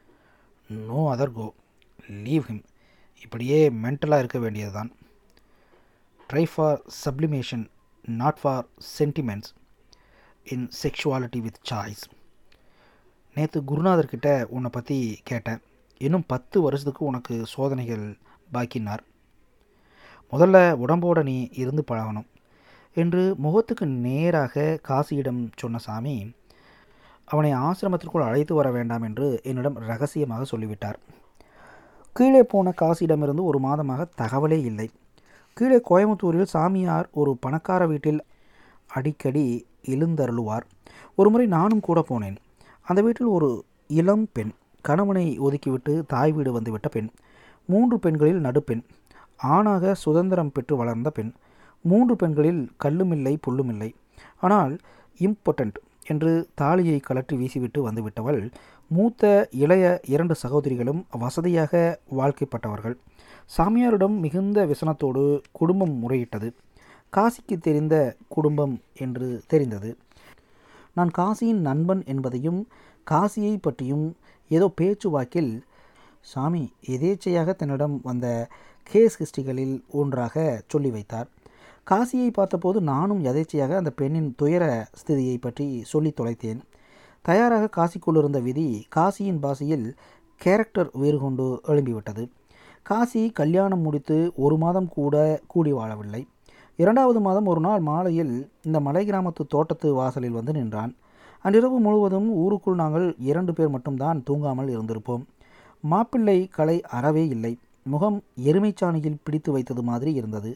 no other go leave him இப்படியே மென்டலாக இருக்க வேண்டியதுதான் try for sublimation not for sentiments in sexuality with choice நேற்று குருநாதர்கிட்ட உன்னை பற்றி கேட்டேன் இன்னும் பத்து வருஷத்துக்கு உனக்கு சோதனைகள் பாக்கினார் முதல்ல உடம்போட நீ இருந்து பழகணும் என்று முகத்துக்கு நேராக காசியிடம் சொன்ன சாமி அவனை ஆசிரமத்திற்குள் அழைத்து வர வேண்டாம் என்று என்னிடம் ரகசியமாக சொல்லிவிட்டார் கீழே போன காசியிடமிருந்து ஒரு மாதமாக தகவலே இல்லை கீழே கோயம்புத்தூரில் சாமியார் ஒரு பணக்கார வீட்டில் அடிக்கடி எழுந்தருளுவார் ஒருமுறை நானும் கூட போனேன் அந்த வீட்டில் ஒரு இளம் பெண் கணவனை ஒதுக்கிவிட்டு தாய் வீடு வந்துவிட்ட பெண் மூன்று பெண்களில் நடுப்பெண் ஆணாக சுதந்திரம் பெற்று வளர்ந்த பெண் மூன்று பெண்களில் கல்லுமில்லை புல்லுமில்லை ஆனால் இம்பார்ட்டண்ட் என்று தாலியை கலற்றி வீசிவிட்டு வந்துவிட்டவள் மூத்த இளைய இரண்டு சகோதரிகளும் வசதியாக வாழ்க்கைப்பட்டவர்கள் சாமியாரிடம் மிகுந்த விசனத்தோடு குடும்பம் முறையிட்டது காசிக்கு தெரிந்த குடும்பம் என்று தெரிந்தது நான் காசியின் நண்பன் என்பதையும் காசியை பற்றியும் ஏதோ பேச்சுவாக்கில் சாமி எதேச்சையாக தன்னிடம் வந்த கேஸ் ஹிஸ்டிகளில் ஒன்றாக சொல்லி வைத்தார் காசியை பார்த்தபோது நானும் எதேச்சையாக அந்த பெண்ணின் துயர ஸ்திதியை பற்றி சொல்லி தொலைத்தேன் தயாராக காசிக்குள் இருந்த விதி காசியின் பாஷையில் கேரக்டர் வேறு கொண்டு எழும்பிவிட்டது காசி கல்யாணம் முடித்து ஒரு மாதம் கூட கூடி வாழவில்லை இரண்டாவது மாதம் ஒரு நாள் மாலையில் இந்த மலை கிராமத்து தோட்டத்து வாசலில் வந்து நின்றான் அன்றிரவு முழுவதும் ஊருக்குள் நாங்கள் இரண்டு பேர் மட்டும்தான் தூங்காமல் இருந்திருப்போம் மாப்பிள்ளை கலை அறவே இல்லை முகம் எருமைச்சாணியில் பிடித்து வைத்தது மாதிரி இருந்தது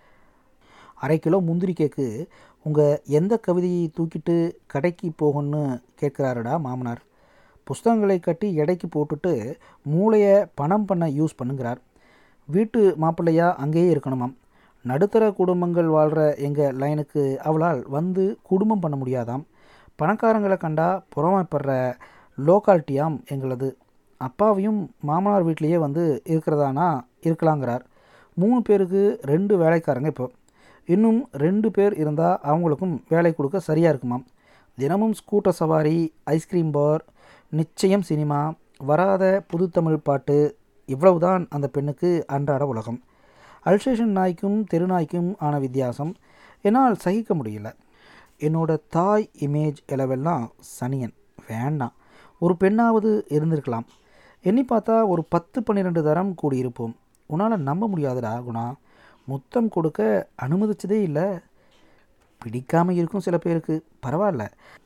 அரை கிலோ முந்திரி கேக்கு உங்கள் எந்த கவிதையை தூக்கிட்டு கடைக்கு போகணும்னு கேட்குறாருடா மாமனார் புஸ்தகங்களை கட்டி எடைக்கு போட்டுட்டு மூளையை பணம் பண்ண யூஸ் பண்ணுங்கிறார் வீட்டு மாப்பிள்ளையா அங்கேயே இருக்கணுமாம் நடுத்தர குடும்பங்கள் வாழ்கிற எங்கள் லைனுக்கு அவளால் வந்து குடும்பம் பண்ண முடியாதாம் பணக்காரங்களை கண்டா புறமைப்படுற லோக்காலிட்டியாம் எங்களது அப்பாவையும் மாமனார் வீட்லேயே வந்து இருக்கிறதானா இருக்கலாங்கிறார் மூணு பேருக்கு ரெண்டு வேலைக்காரங்க இப்போ இன்னும் ரெண்டு பேர் இருந்தால் அவங்களுக்கும் வேலை கொடுக்க சரியாக இருக்குமாம் தினமும் ஸ்கூட்டர் சவாரி ஐஸ்கிரீம் பார் நிச்சயம் சினிமா வராத புதுத்தமிழ் பாட்டு இவ்வளவுதான் அந்த பெண்ணுக்கு அன்றாட உலகம் அல்சேஷன் நாய்க்கும் தெருநாய்க்கும் ஆன வித்தியாசம் என்னால் சகிக்க முடியல என்னோட தாய் இமேஜ் எலவெல்லாம் சனியன் வேண்டாம் ஒரு பெண்ணாவது இருந்திருக்கலாம் எண்ணி பார்த்தா ஒரு பத்து பன்னிரெண்டு தரம் கூடியிருப்போம் உன்னால் நம்ப முடியாதுடா குணா முத்தம் கொடுக்க அனுமதிச்சதே இல்லை பிடிக்காமல் இருக்கும் சில பேருக்கு பரவாயில்ல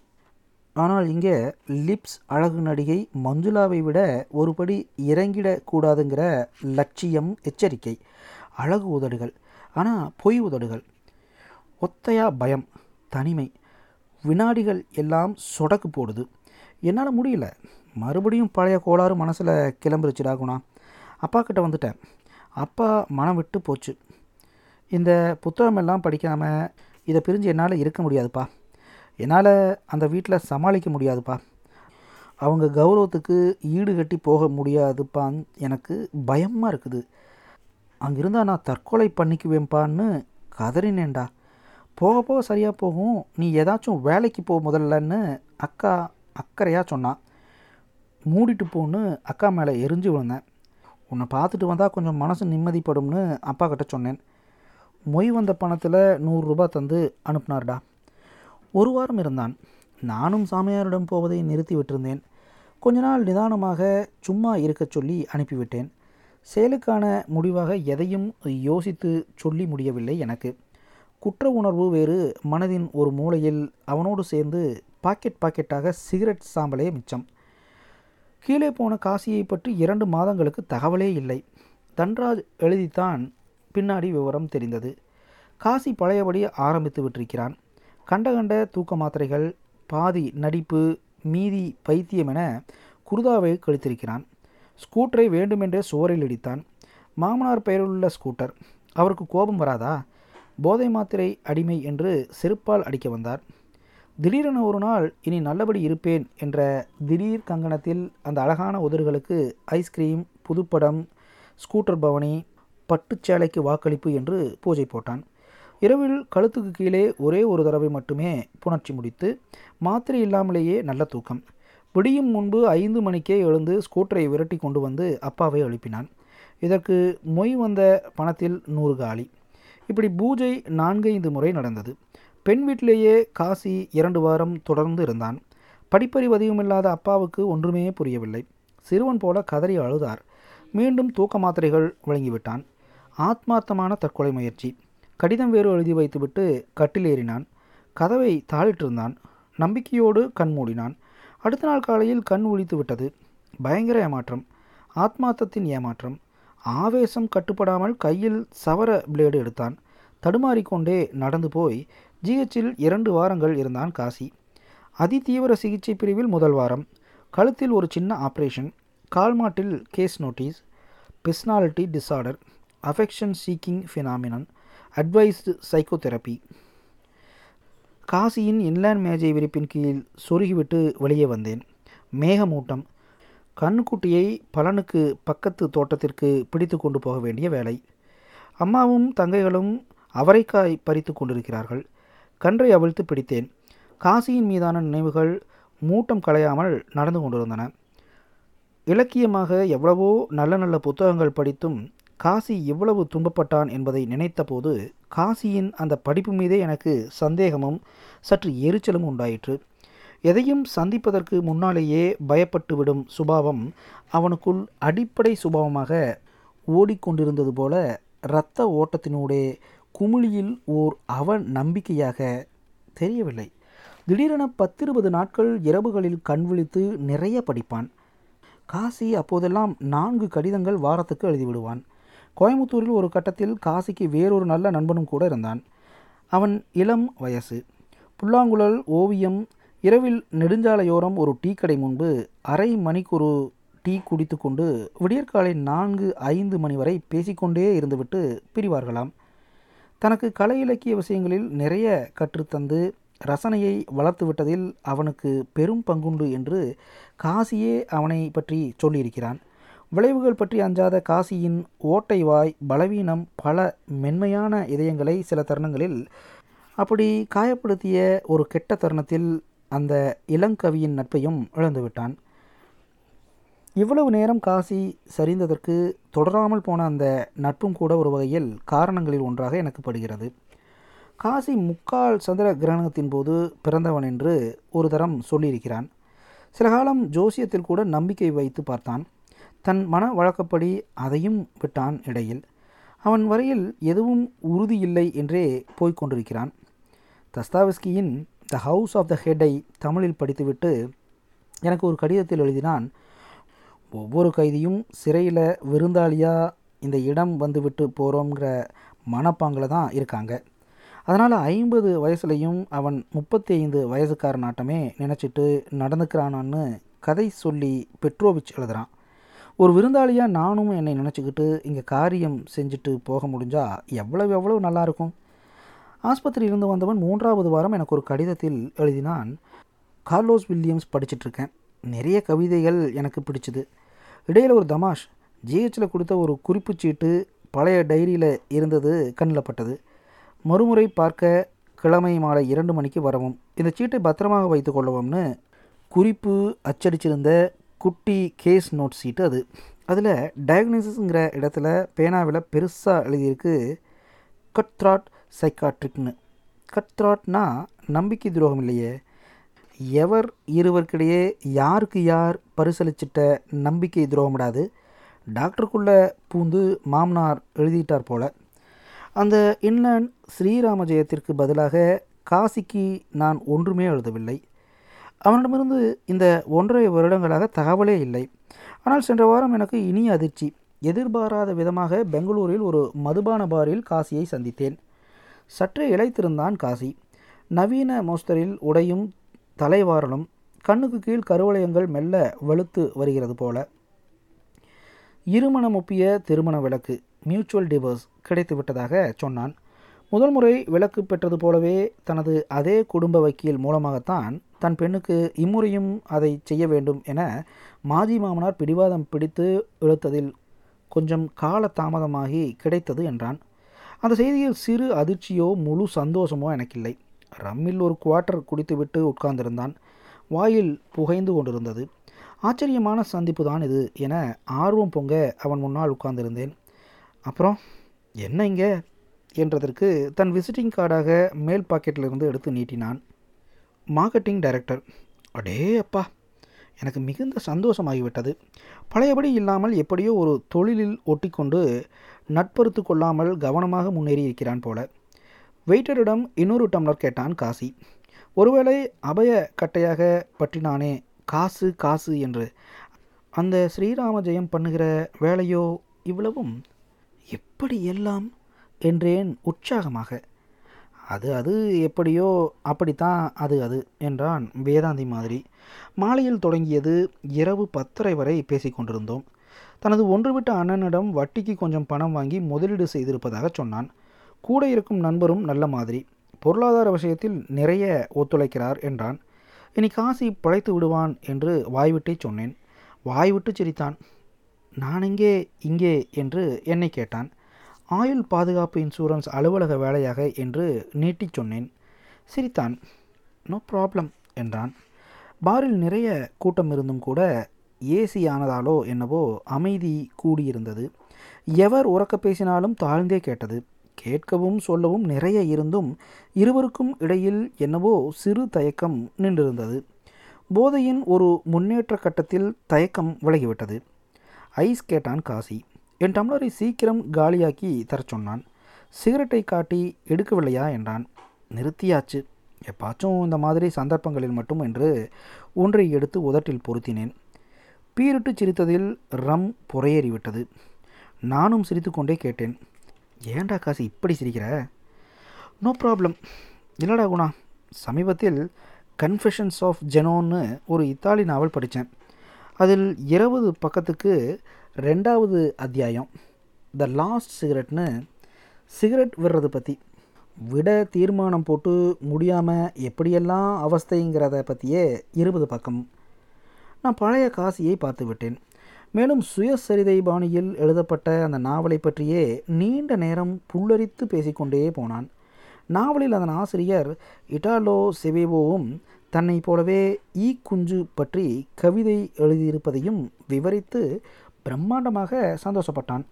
ஆனால் இங்கே லிப்ஸ் அழகு நடிகை மஞ்சுளாவை விட ஒருபடி இறங்கிடக்கூடாதுங்கிற லட்சியம் எச்சரிக்கை அழகு உதடுகள் ஆனால் பொய் உதடுகள் ஒத்தையா பயம் தனிமை வினாடிகள் எல்லாம் சொடக்கு போடுது என்னால் முடியல மறுபடியும் பழைய கோளாறு மனசில் கிளம்பிருச்சுடா குணா அப்பா கிட்ட வந்துட்டேன் அப்பா மனம் விட்டு போச்சு இந்த புத்தகமெல்லாம் படிக்காமல் இதை பிரிஞ்சு என்னால் இருக்க முடியாதுப்பா என்னால் அந்த வீட்டில் சமாளிக்க முடியாதுப்பா அவங்க கௌரவத்துக்கு ஈடு கட்டி போக முடியாதுப்பான் எனக்கு பயமாக இருக்குது அங்கிருந்தால் நான் தற்கொலை பண்ணிக்குவேன்ப்பான்னு கதறினேன்டா போக போக சரியாக போகும் நீ ஏதாச்சும் வேலைக்கு போ முதல்லன்னு அக்கா அக்கறையாக சொன்னான் மூடிட்டு போன்னு அக்கா மேலே எரிஞ்சு விழுந்தேன் உன்னை பார்த்துட்டு வந்தால் கொஞ்சம் மனசு நிம்மதிப்படும்னு அப்பா கிட்ட சொன்னேன் மொய் வந்த பணத்தில் நூறுரூபா தந்து அனுப்புனார்டா ஒரு வாரம் இருந்தான் நானும் சாமியாரிடம் போவதை நிறுத்தி விட்டிருந்தேன் கொஞ்ச நாள் நிதானமாக சும்மா இருக்கச் சொல்லி அனுப்பிவிட்டேன் செயலுக்கான முடிவாக எதையும் யோசித்து சொல்லி முடியவில்லை எனக்கு குற்ற உணர்வு வேறு மனதின் ஒரு மூலையில் அவனோடு சேர்ந்து பாக்கெட் பாக்கெட்டாக சிகரெட் சாம்பலே மிச்சம் கீழே போன காசியை பற்றி இரண்டு மாதங்களுக்கு தகவலே இல்லை தன்ராஜ் எழுதித்தான் பின்னாடி விவரம் தெரிந்தது காசி பழையபடி ஆரம்பித்து விட்டிருக்கிறான் கண்ட கண்ட தூக்க மாத்திரைகள் பாதி நடிப்பு மீதி பைத்தியம் என குருதாவை கழித்திருக்கிறான் ஸ்கூட்டரை வேண்டுமென்றே சுவரில் இடித்தான் மாமனார் பெயரிலுள்ள ஸ்கூட்டர் அவருக்கு கோபம் வராதா போதை மாத்திரை அடிமை என்று செருப்பால் அடிக்க வந்தார் திடீரென ஒரு நாள் இனி நல்லபடி இருப்பேன் என்ற திடீர் கங்கணத்தில் அந்த அழகான உதடுகளுக்கு ஐஸ்கிரீம் புதுப்படம் ஸ்கூட்டர் பவனி பட்டுச்சேலைக்கு வாக்களிப்பு என்று பூஜை போட்டான் இரவில் கழுத்துக்கு கீழே ஒரே ஒரு தடவை மட்டுமே புணர்ச்சி முடித்து மாத்திரை இல்லாமலேயே நல்ல தூக்கம் விடியும் முன்பு ஐந்து மணிக்கே எழுந்து ஸ்கூட்டரை விரட்டி கொண்டு வந்து அப்பாவை எழுப்பினான் இதற்கு மொய் வந்த பணத்தில் நூறு காலி இப்படி பூஜை நான்கைந்து முறை நடந்தது பெண் வீட்டிலேயே காசி இரண்டு வாரம் தொடர்ந்து இருந்தான் படிப்பறிவு அதிகமில்லாத அப்பாவுக்கு ஒன்றுமே புரியவில்லை சிறுவன் போல கதறி அழுதார் மீண்டும் தூக்க மாத்திரைகள் வழங்கிவிட்டான் ஆத்மார்த்தமான தற்கொலை முயற்சி கடிதம் வேறு எழுதி வைத்துவிட்டு கட்டில் ஏறினான் கதவை தாளிட்டிருந்தான் நம்பிக்கையோடு கண் மூடினான் அடுத்த நாள் காலையில் கண் ஒழித்து விட்டது பயங்கர ஏமாற்றம் ஆத்மார்த்தத்தின் ஏமாற்றம் ஆவேசம் கட்டுப்படாமல் கையில் சவர பிளேடு எடுத்தான் தடுமாறிக்கொண்டே நடந்து போய் ஜிஹெச்சில் இரண்டு வாரங்கள் இருந்தான் காசி அதிதீவிர சிகிச்சை பிரிவில் முதல் வாரம் கழுத்தில் ஒரு சின்ன ஆப்ரேஷன் கால்மாட்டில் case notes personality disorder affection seeking phenomenon advised psychotherapy காசியின் இன்லேண்ட் மேஜை விரிப்பின் கீழ் சொருகிவிட்டு வெளியே வந்தேன் மேகமூட்டம் கண்ணுக்குட்டியை பலனுக்கு பக்கத்து தோட்டத்திற்கு பிடித்து கொண்டு போக வேண்டிய வேலை அம்மாவும் தங்கைகளும் அவரைக்காய் பறித்து கொண்டிருக்கிறார்கள் கன்றை அவிழ்த்து பிடித்தேன் காசியின் மீதான நினைவுகள் மூட்டம் களையாமல் நடந்து கொண்டிருந்தன இலக்கியமாக எவ்வளவோ நல்ல நல்ல புத்தகங்கள் படித்தும் காசி எவ்வளவு துன்பப்பட்டான் என்பதை நினைத்தபோது காசியின் அந்த படிப்பு மீதே எனக்கு சந்தேகமும் சற்று எரிச்சலும் உண்டாயிற்று எதையும் சந்திப்பதற்கு முன்னாலேயே பயப்பட்டு விடும் சுபாவம் அவனுக்குள் அடிப்படை சுபாவமாக ஓடிக்கொண்டிருந்தது போல இரத்த ஓட்டத்தினூடே குமிழியில் ஓர் அவ நம்பிக்கையாக தெரியவில்லை திடீரென பத்திருபது நாட்கள் இரவுகளில் கண் விழித்து நிறைய படிப்பான் காசி அப்போதெல்லாம் நான்கு கடிதங்கள் வாரத்துக்கு எழுதிவிடுவான் கோயம்புத்தூரில் ஒரு கட்டத்தில் காசிக்கு வேறொரு நல்ல நண்பனும் கூட இருந்தான் அவன் இளம் வயசு புல்லாங்குழல் ஓவியம் இரவில் நெடுஞ்சாலையோரம் ஒரு டீ கடை முன்பு அரை மணிக்கொரு டீ குடித்து கொண்டு விடியற்காலை நான்கு ஐந்து மணி வரை பேசிக்கொண்டே இருந்துவிட்டு பிரிவார்களாம் தனக்கு கலை இலக்கிய விஷயங்களில் நிறைய கற்றுத்தந்து ரசனையை வளர்த்து விட்டதில் அவனுக்கு பெரும் பங்குண்டு என்று காசியே அவனை பற்றி சொல்லியிருக்கிறான் விளைவுகள் பற்றி அஞ்சாத காசியின் ஓட்டை வாய் பலவீனம் பல மென்மையான இதயங்களை சில தருணங்களில் அப்படி காயப்படுத்திய ஒரு கெட்ட தருணத்தில் அந்த இளங்கவியின் நட்பையும் இழந்துவிட்டான் இவ்வளவு நேரம் காசி சரிந்ததற்கு தொடராமல் போன அந்த நட்பும் கூட ஒரு வகையில் காரணங்களில் ஒன்றாக எனக்கு படுகிறது காசி முக்கால் சந்திர கிரகணத்தின் போது பிறந்தவன் என்று ஒரு தரம் சொல்லியிருக்கிறான் சில காலம் ஜோசியத்தில் கூட நம்பிக்கை வைத்து பார்த்தான் தன் மன வழக்கப்படி அதையும் விட்டான் இடையில் அவன் வரையில் எதுவும் உறுதியில்லை என்றே போய்கொண்டிருக்கிறான் தஸ்தாவிஸ்கியின் த ஹவுஸ் ஆஃப் த ஹெட்டை தமிழில் படித்துவிட்டு எனக்கு ஒரு கடிதத்தில் எழுதினான் ஒவ்வொரு கைதியும் சிறையில் விருந்தாளியாக இந்த இடம் வந்துவிட்டு போகிறோங்கிற மனப்பாங்கில் தான் இருக்காங்க அதனால் ஐம்பது வயசுலையும் அவன் முப்பத்தி ஐந்து வயசுக்கார நாட்டமே நினச்சிட்டு நடந்துக்கிறானான்னு கதை சொல்லி பெட்ரோவிச் எழுதுகிறான் ஒரு விருந்தாளியாக நானும் என்னை நினச்சிக்கிட்டு இங்கே காரியம் செஞ்சுட்டு போக முடிஞ்சால் எவ்வளவு எவ்வளவு நல்லாயிருக்கும் ஆஸ்பத்திரி இருந்து வந்தவன் மூன்றாவது வாரம் எனக்கு ஒரு கடிதத்தில் எழுதினான் கார்லோஸ் வில்லியம்ஸ் படிச்சிட்ருக்கேன் நிறைய கவிதைகள் எனக்கு பிடிச்சிது இடையில் ஒரு தமாஷ் ஜிஹெச்சில் கொடுத்த ஒரு குறிப்புச் சீட்டு பழைய டைரியில் இருந்தது கண்ணில் பட்டது மறுமுறை பார்க்க கிழமை மாலை இரண்டு மணிக்கு வரவும் இந்த சீட்டை பத்திரமாக வைத்து கொள்ளவும்னு குறிப்பு அச்சடிச்சிருந்த குட்டி கேஸ் நோட் சீட்டு அது அதில் டயக்னோசிஸுங்கிற இடத்துல பேனாவில் பெருசாக எழுதியிருக்கு கட்த்ராட் சைக்காட்ரிக்னு கட்த்ராட்னா நம்பிக்கை துரோகம் இல்லையே எவர் இருவருக்கிடையே யாருக்கு யார் பரிசளிச்சிட்ட நம்பிக்கை துரோகமிடாது டாக்டருக்குள்ளே பூந்து மாமனார் எழுதிட்டார் போல அந்த இன்லேண்ட் ஸ்ரீராம ஜெயத்திற்கு பதிலாக காசிக்கு நான் ஒன்றுமே எழுதவில்லை அவனிடமிருந்து இந்த ஒன்றரை வருடங்களாக தகவலே இல்லை ஆனால் சென்ற வாரம் எனக்கு இனிய அதிர்ச்சி எதிர்பாராத விதமாக பெங்களூரில் ஒரு மதுபான பாரில் காசியை சந்தித்தேன் சற்றே இழைத்திருந்தான் காசி நவீன மோஸ்தரில் உடையும் தலைவாரலும் கண்ணுக்கு கீழ் கருவளையங்கள் மெல்ல வெளுத்து வருகிறது போல இருமணம் ஒப்பிய திருமண விளக்கு மியூச்சுவல் டிவர்ஸ் கிடைத்து விட்டதாக சொன்னான் முதல் முறை விளக்கு பெற்றது போலவே தனது அதே குடும்ப வக்கீல் மூலமாகத்தான் தன் பெண்ணுக்கு இம்முறையும் அதை செய்ய வேண்டும் என மாஜி மாமனார் பிடிவாதம் பிடித்து இழுத்ததில் கொஞ்சம் கால தாமதமாகி கிடைத்தது என்றான் அந்த செய்தியில் சிறு அதிர்ச்சியோ முழு சந்தோஷமோ எனக்கில்லை ரம்மில் ஒரு குவார்ட்டர் குடித்துவிட்டு உட்கார்ந்திருந்தான் வாயில் புகைந்து கொண்டிருந்தது ஆச்சரியமான சந்திப்பு தான் இது என ஆர்வம் பொங்க அவன் முன்னால் உட்கார்ந்திருந்தேன் அப்புறம் என்ன இங்கே என்றதற்கு தன் விசிட்டிங் கார்டாக மேல் பாக்கெட்டிலிருந்து எடுத்து நீட்டினான் மார்க்கெட்டிங் டைரக்டர் அடே அப்பா எனக்கு மிகுந்த சந்தோஷமாகிவிட்டது பழையபடி இல்லாமல் எப்படியோ ஒரு தொழிலில் ஒட்டிக்கொண்டு நட்பறுத்து கொள்ளாமல் கவனமாக முன்னேறி இருக்கிறான் போல வெயிட்டரிடம் இன்னொரு டம்ளர் கேட்டான் காசி ஒருவேளை அபய கட்டையாக பற்றினானே காசு காசு என்று அந்த ஸ்ரீராம ஜெயம் பண்ணுகிற வேலையோ இவ்வளவும் எப்படி எல்லாம் என்றேன் உற்சாகமாக அது அது எப்படியோ அப்படித்தான் அது அது என்றான் வேதாந்தி மாதிரி மாலையில் தொடங்கியது இரவு பத்தரை வரை பேசிக்கொண்டிருந்தோம் தனது ஒன்றுவிட்ட அண்ணனிடம் வட்டிக்கு கொஞ்சம் பணம் வாங்கி முதலீடு செய்திருப்பதாக சொன்னான் கூட இருக்கும் நண்பரும் நல்ல மாதிரி பொருளாதார விஷயத்தில் நிறைய ஒத்துழைக்கிறார் என்றான் இனி காசி பிழைத்து விடுவான் என்று வாய்விட்டே சொன்னேன் வாய்விட்டு சிரித்தான் நான் எங்கே இங்கே என்று என்னை கேட்டான் ஆயுள் பாதுகாப்பு இன்சூரன்ஸ் அலுவலக வேலையாக என்று நீட்டிச் சொன்னேன் சிரித்தான் நோ ப்ராப்ளம் என்றான் பாரில் நிறைய கூட்டம் இருந்தும் கூட ஏசி ஆனதாலோ என்னவோ அமைதி கூடியிருந்தது எவர் உறக்க பேசினாலும் தாழ்ந்தே கேட்டது கேட்கவும் சொல்லவும் நிறைய இருந்தும் இருவருக்கும் இடையில் என்னவோ சிறு தயக்கம் நின்றிருந்தது போதையின் ஒரு முன்னேற்ற கட்டத்தில் தயக்கம் விலகிவிட்டது ஐஸ் கேட்டான் காசி என் டம்ளரை சீக்கிரம் காலியாக்கி தரச் சொன்னான் சிகரெட்டை காட்டி எடுக்கவில்லையா என்றான் நிறுத்தியாச்சு எப்பாச்சும் இந்த மாதிரி சந்தர்ப்பங்களில் மட்டும் என்று ஒன்றை எடுத்து உதட்டில் பொருத்தினேன் பீரிட்டு சிரித்ததில் ரம் புறையேறிவிட்டது நானும் சிரித்துக்கொண்டே கேட்டேன் ஏன்டா காசு இப்படி சிரிக்கிற நோ ப்ராப்ளம் இல்லடா குணா சமீபத்தில் கன்ஃபெஷன்ஸ் ஆஃப் ஜெனோன்னு ஒரு இத்தாலி நாவல் படித்தேன் அதில் இருபது பக்கத்துக்கு ரெண்டாவது அத்தியாயம் த லாஸ்ட் சிகரெட்னு சிகரெட் விடுறது பற்றி விட தீர்மானம் போட்டு முடியாமல் எப்படியெல்லாம் அவஸ்தைங்கிறத பற்றியே இருபது பக்கம் நான் பழைய காசியை பார்த்து விட்டேன் மேலும் சுயசரிதை பாணியில் எழுதப்பட்ட அந்த நாவலை பற்றியே நீண்ட நேரம் புல்லரித்து பேசிக்கொண்டே போனான் நாவலில் அதன் ஆசிரியர் இட்டாலோ செவேவோவும் தன்னை போலவே ஈ குஞ்சு பற்றி கவிதை எழுதியிருப்பதையும் விவரித்து பிரம்மாண்டமாக சந்தோஷப்பட்டான்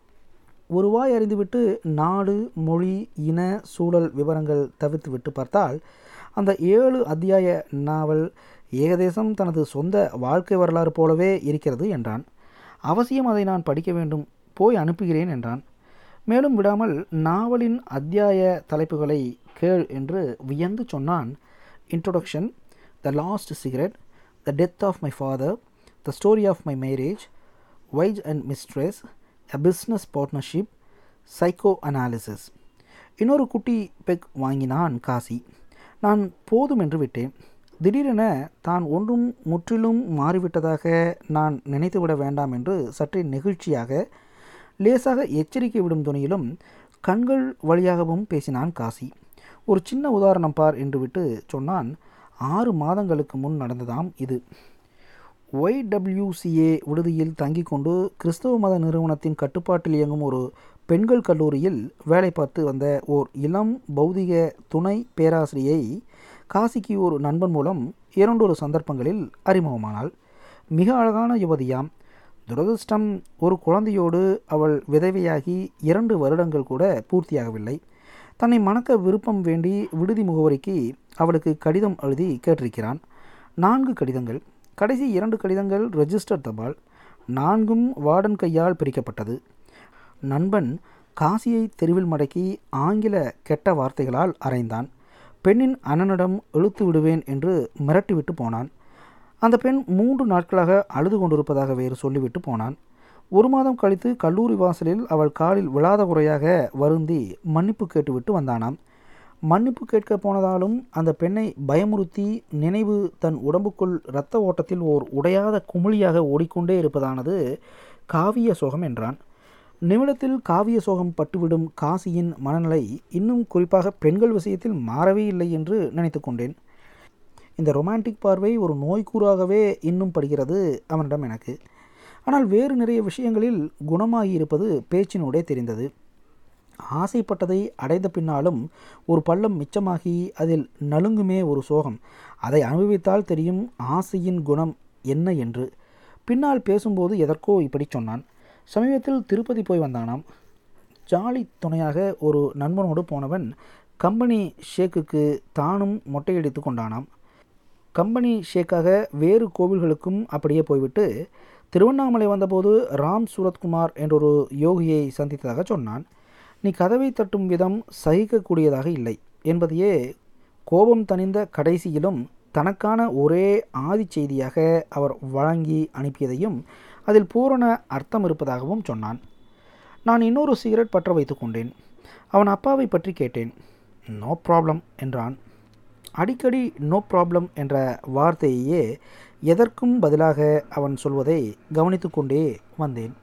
ஒரு வாய் அறிந்துவிட்டு நாடு மொழி இன சூழல் விவரங்கள் தவிர்த்து விட்டு பார்த்தால் அந்த ஏழு அத்தியாய நாவல் ஏகதேசம் தனது சொந்த வாழ்க்கை வரலாறு போலவே இருக்கிறது என்றான் அவசியம் அதை நான் படிக்க வேண்டும் போய் அனுப்புகிறேன் என்றான் மேலும் விடாமல் நாவலின் அத்தியாய தலைப்புகளை கேள் என்று வியந்து சொன்னான் introduction the last cigarette the death of my father the story of my marriage wife and mistress a business partnership psychoanalysis இன்னொரு குட்டி பெக் வாங்கினான் காசி நான் போதும் என்று விட்டேன் திடீரென தான் ஒன்றும் முற்றிலும் மாறிவிட்டதாக நான் நினைத்துவிட வேண்டாம் என்று சற்றே நெகிழ்ச்சியாக லேசாக எச்சரிக்கை விடும் துணியிலும் கண்கள் வழியாகவும் பேசினான் காசி ஒரு சின்ன உதாரணம் பார் என்று விட்டு சொன்னான் ஆறு மாதங்களுக்கு முன் நடந்ததாம் இது ஒய்டபிள்யூசிஏ விடுதியில் தங்கிக் கொண்டு கிறிஸ்தவ மத நிறுவனத்தின் கட்டுப்பாட்டில் இயங்கும் ஒரு பெண்கள் கல்லூரியில் வேலை பார்த்து வந்த ஓர் இளம் பௌதிக துணை பேராசிரியை காசிக்கு ஒரு நண்பன் மூலம் இரண்டொரு சந்தர்ப்பங்களில் அறிமுகமானாள் மிக அழகான யுவதியாம் துரதிருஷ்டம் ஒரு குழந்தையோடு அவள் விதவையாகி இரண்டு வருடங்கள் கூட பூர்த்தியாகவில்லை தன்னை மணக்க விருப்பம் வேண்டி விடுதி முகவரிக்கு அவளுக்கு கடிதம் எழுதி கேட்டிருக்கிறான் நான்கு கடிதங்கள் கடைசி இரண்டு கடிதங்கள் ரெஜிஸ்டர் தபால் நான்கும் வார்டன் கையால் பிரிக்கப்பட்டது நண்பன் காசியை தெருவில் மடக்கி ஆங்கில கெட்ட வார்த்தைகளால் அறைந்தான் பெண்ணின் அண்ணனிடம் இழுத்து விடுவேன் என்று மிரட்டிவிட்டு போனான் அந்த பெண் மூன்று நாட்களாக அழுது கொண்டிருப்பதாக வேறு சொல்லிவிட்டு போனான் ஒரு மாதம் கழித்து கல்லூரி வாசலில் அவள் காலில் விழாத குறையாக வருந்தி மன்னிப்பு கேட்டுவிட்டு வந்தானாம் மன்னிப்பு கேட்க போனதாலும் அந்த பெண்ணை பயமுறுத்தி நினைவு தன் உடம்புக்குள் இரத்த ஓட்டத்தில் ஓர் உடையாத குமிழியாக ஓடிக்கொண்டே இருப்பதானது காவிய சோகம் என்றான் நிமிடத்தில் காவிய சோகம் பட்டுவிடும் காசியின் மனநிலை இன்னும் குறிப்பாக பெண்கள் விஷயத்தில் மாறவே இல்லை என்று நினைத்து கொண்டேன் இந்த ரொமான்டிக் பார்வை ஒரு நோய்க்கூறாகவே இன்னும் படுகிறது அவனிடம் எனக்கு ஆனால் வேறு நிறைய விஷயங்களில் குணமாகி இருப்பது பேச்சினூடே தெரிந்தது ஆசைப்பட்டதை அடைந்த பின்னாலும் ஒரு பள்ளம் மிச்சமாகி அதில் நலுங்குமே ஒரு சோகம் அதை அனுபவித்தால் தெரியும் ஆசையின் குணம் என்ன என்று பின்னால் பேசும்போது எதற்கோ இப்படி சொன்னான் சமீபத்தில் திருப்பதி போய் வந்தானாம் ஜாலி துணையாக ஒரு நண்பனோடு போனவன் கம்பெனி ஷேக்குக்கு தானும் மொட்டையடித்து கொண்டானாம் கம்பெனி ஷேக்காக வேறு கோவில்களுக்கும் அப்படியே போய்விட்டு திருவண்ணாமலை வந்தபோது ராம் சூரத்குமார் என்றொரு யோகியை சந்தித்ததாக சொன்னான் நீ கதவை தட்டும் விதம் சகிக்கக்கூடியதாக இல்லை என்பதையே கோபம் தணிந்த கடைசியிலும் தனக்கான ஒரே ஆதி செய்தியாக அவர் வழங்கி அனுப்பியதையும் அதில் பூரண அர்த்தம் இருப்பதாகவும் சொன்னான் நான் இன்னொரு சிகரெட் பற்ற வைத்து கொண்டேன் அவன் அப்பாவை பற்றி கேட்டேன் நோ ப்ராப்ளம் என்றான் அடிக்கடி நோ ப்ராப்ளம் என்ற வார்த்தையையே எதற்கும் பதிலாக அவன் சொல்வதை கவனித்து கொண்டே வந்தேன்